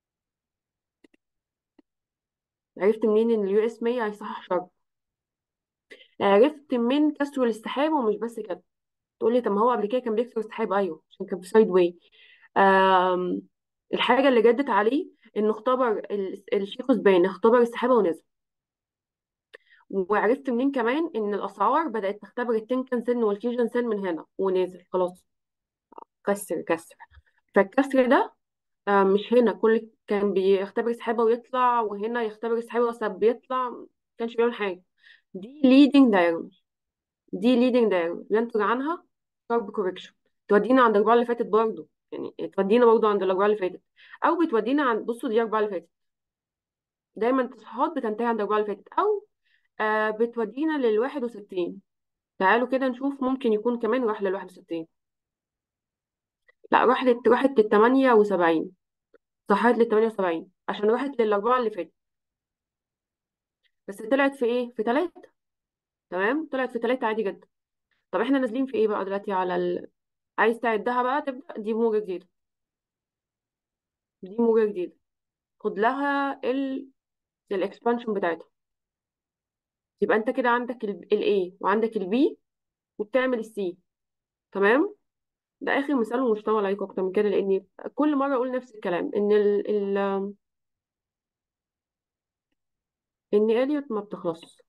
عرفت منين إن اليو اس 100 هيصحح شرط عرفت من كسر السحاب ومش بس كده تقول لي طب ما هو قبل كده كان بيكسر السحاب أيوه عشان كان في سايد واي آم، الحاجة اللي جدت عليه إنه اختبر ال- الشيخ زبان اختبر السحابة ونزل وعرفت منين كمان ان الاسعار بدات تختبر التنكن سن والكيجن سن من هنا ونازل خلاص كسر كسر فالكسر ده آه، مش هنا كل كان بيختبر سحابه ويطلع وهنا يختبر سحابه وسب بيطلع ما كانش بيعمل حاجه دي leading diagonal دي leading diagonal ينتج عنها curve correction تودينا عند الاربعه اللي فاتت برضه يعني تودينا برضه عند الاربعه اللي فاتت او بتودينا عند بصوا دي الاربعه اللي فاتت دايما التصحيحات بتنتهي عند الاربعه اللي فاتت او آه بتودينا لل 61 تعالوا كده نشوف ممكن يكون كمان راح لل 61 لا راح لل راحت لل 78 صحت لل 78 عشان راحت للأربعة اللي فاتت بس طلعت في ايه؟ في ثلاثة تمام؟ طلعت في ثلاثة عادي جدا طب احنا نازلين في ايه بقى دلوقتي على ال... عايز تعدها بقى تبدأ دي موجة جديدة دي موجة جديدة خد لها ال الاكسبانشن بتاعتها يبقى انت كده عندك ال A وعندك ال B وبتعمل ال C تمام؟ ده اخر مثال ومش هطول عليكم اكتر من كده لاني كل مرة اقول نفس الكلام ان ال ال ان اليوت ما بتخلصش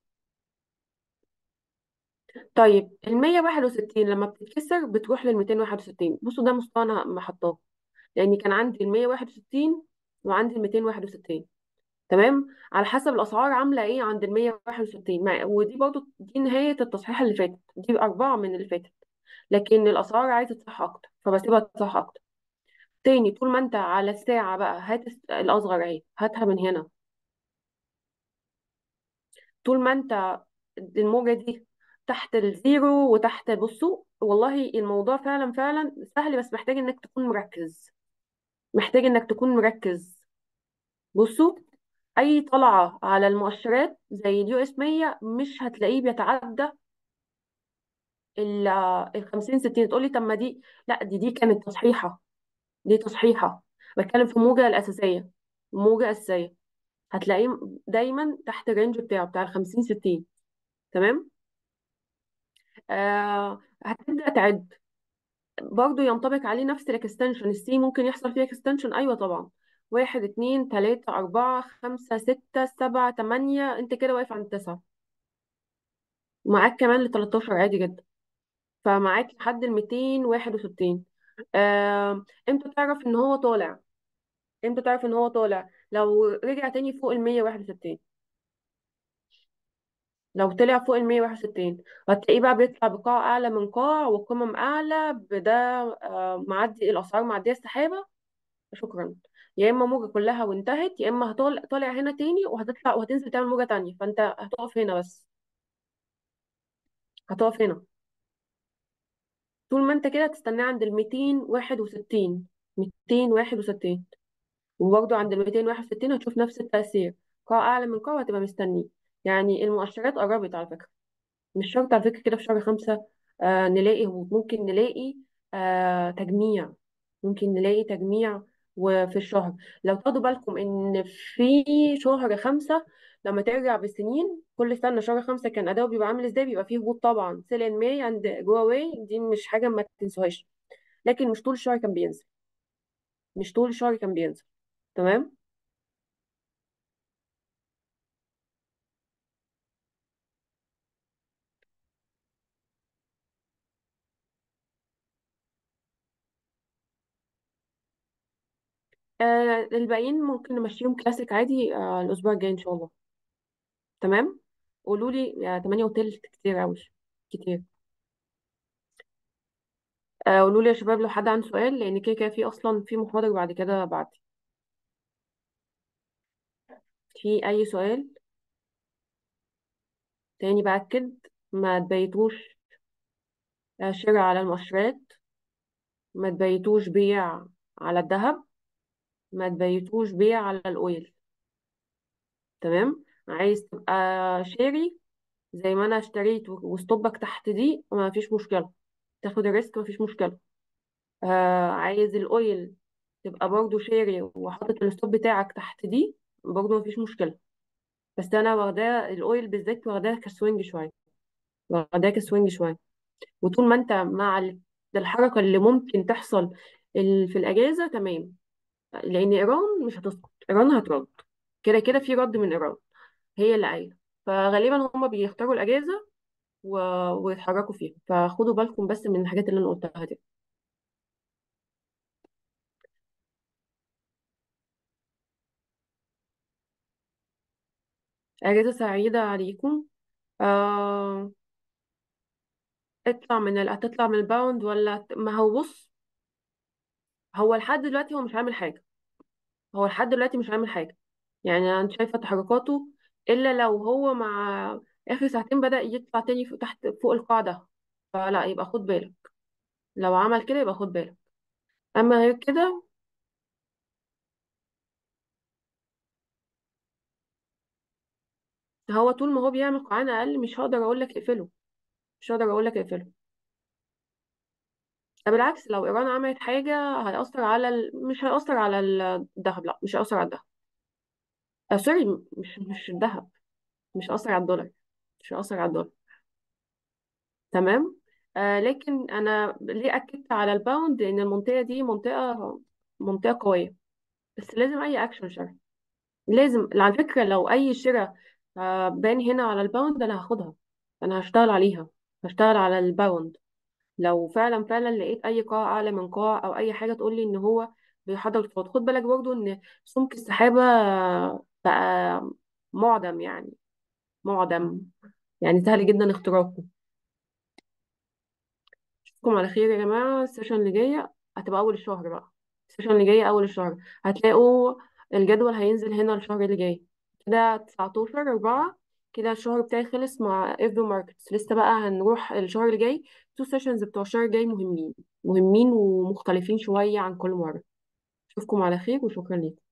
طيب ال 161 لما بتتكسر بتروح لل 261 بصوا ده مستوى انا محطاه لان كان عندي ال 161 وعندي ال 261 تمام على حسب الاسعار عامله ايه عند ال 161 مع ودي برضو دي نهايه التصحيح اللي فاتت دي اربعه من اللي فاتت لكن الاسعار عايزه تصح اكتر فبسيبها تصح اكتر تاني طول ما انت على الساعه بقى هات الس- الاصغر اهي هاتها من هنا طول ما انت الموجة دي تحت الزيرو وتحت بصوا والله الموضوع فعلا فعلا سهل بس محتاج انك تكون مركز محتاج انك تكون مركز بصوا اي طلعة على المؤشرات زي اليو اس 100 مش هتلاقيه بيتعدى ال ال 50 60 تقولي طب ما دي لا دي دي كانت تصحيحة دي تصحيحة بتكلم في الموجة الأساسية الموجة الأساسية هتلاقيه دايما تحت الرينج بتاعه بتاع ال 50 60 تمام آه هتبدأ تعد برضو ينطبق عليه نفس الاكستنشن السي ممكن يحصل فيه اكستنشن ايوه طبعا واحد اتنين تلاتة أربعة خمسة ستة سبعة تمانية انت كده واقف عند تسعة ومعاك كمان ل 13 عادي جدا فمعاك لحد ال 261 آه، امتى تعرف ان هو طالع امتى تعرف ان هو طالع لو رجع تاني فوق ال 161 لو طلع فوق ال 161 هتلاقيه بقى بيطلع بقاع اعلى من قاع وقمم اعلى بده آه، معدي الاسعار معديه السحابه شكرا يا اما موجه كلها وانتهت يا اما هطلع طالع هنا تاني وهتطلع وهتنزل تعمل موجه تانية فانت هتقف هنا بس هتقف هنا طول ما انت كده هتستناه عند ال 261 261 وبرضه عند ال 261 هتشوف نفس التأثير قاع أعلى من قاع هتبقى مستني يعني المؤشرات قربت على فكرة مش شرط على فكرة كده في شهر خمسة آه نلاقي هبوط ممكن نلاقي آه تجميع ممكن نلاقي تجميع وفي الشهر لو تاخدوا بالكم ان في شهر خمسة لما ترجع بالسنين كل سنة شهر خمسة كان أداؤه بيبقى عامل ازاي بيبقى فيه هبوط طبعا سيل ان ماي عند جوا واي دي مش حاجة ما تنسوهاش لكن مش طول الشهر كان بينزل مش طول الشهر كان بينزل تمام آه الباقيين ممكن نمشيهم كلاسيك عادي آه الأسبوع الجاي إن شاء الله تمام قولوا لي يا 8 وتلت كتير أوي كتير آه قولوا لي يا شباب لو حد عنده سؤال لأن كده كده في أصلا في محاضرة بعد كده بعد في أي سؤال تاني بأكد ما تبيتوش آه، شراء على المؤشرات ما تبيتوش بيع على الذهب ما تبيتوش بيع على الأويل تمام عايز تبقى شاري زي ما أنا اشتريت وستوبك تحت دي ما فيش مشكلة تاخد الريسك ما فيش مشكلة آه عايز الاويل تبقى برضو شاري وحاطط الستوب بتاعك تحت دي برضو مفيش مشكلة بس انا واخداه الاويل بالذات واخداه كسوينج شوية واخداه كسوينج شوية وطول ما انت مع ال- الحركة اللي ممكن تحصل ال- في الأجازة تمام لأن إيران مش هتسقط إيران هترد كده كده في رد من إيران هي اللي قايلة فغالبا هما بيختاروا الأجازة و... ويتحركوا فيها فخدوا بالكم بس من الحاجات اللي أنا قلتها دي أجازة سعيدة عليكم آه... اطلع من ال... هتطلع من الباوند ولا هت- ما هو بص هو لحد دلوقتي هو مش عامل حاجة هو لحد دلوقتي مش عامل حاجة يعني أنا شايفة تحركاته إلا لو هو مع آخر ساعتين بدأ يطلع تاني فوق تحت فوق القاعدة فلا يبقى خد بالك لو عمل كده يبقى خد بالك أما غير كده هو طول ما هو بيعمل قاعدة أقل مش هقدر أقول لك اقفله مش هقدر أقول لك اقفله ده بالعكس لو إيران عملت حاجة هيأثر على ال... مش هيأثر على الذهب لا مش هيأثر على الذهب آه سوري مش مش الذهب مش هيأثر على الدولار مش هيأثر على الدولار تمام آه لكن انا ليه اكدت على الباوند لان المنطقه دي منطقه منطقه قويه بس لازم اي اكشن شرعي لازم على فكره لو اي شراء آه بان هنا على الباوند انا هاخدها انا هشتغل عليها هشتغل على الباوند لو فعلا فعلا لقيت اي قاع اعلى من قاع او اي حاجه تقول لي ان هو بيحضر صوت خد بالك برضو ان سمك السحابه بقى معدم يعني معدم يعني سهل جدا اختراقه اشوفكم على خير يا جماعة السيشن اللي جاية هتبقى أول الشهر بقى السيشن اللي جاية أول الشهر هتلاقوا الجدول هينزل هنا الشهر اللي جاي كده 19 أربعة كده الشهر بتاعي خلص مع اف ماركتس لسه بقى هنروح الشهر اللي جاي تو سيشنز بتوع الشهر الجاي مهمين مهمين ومختلفين شوية عن كل مرة اشوفكم على خير وشكرا لكم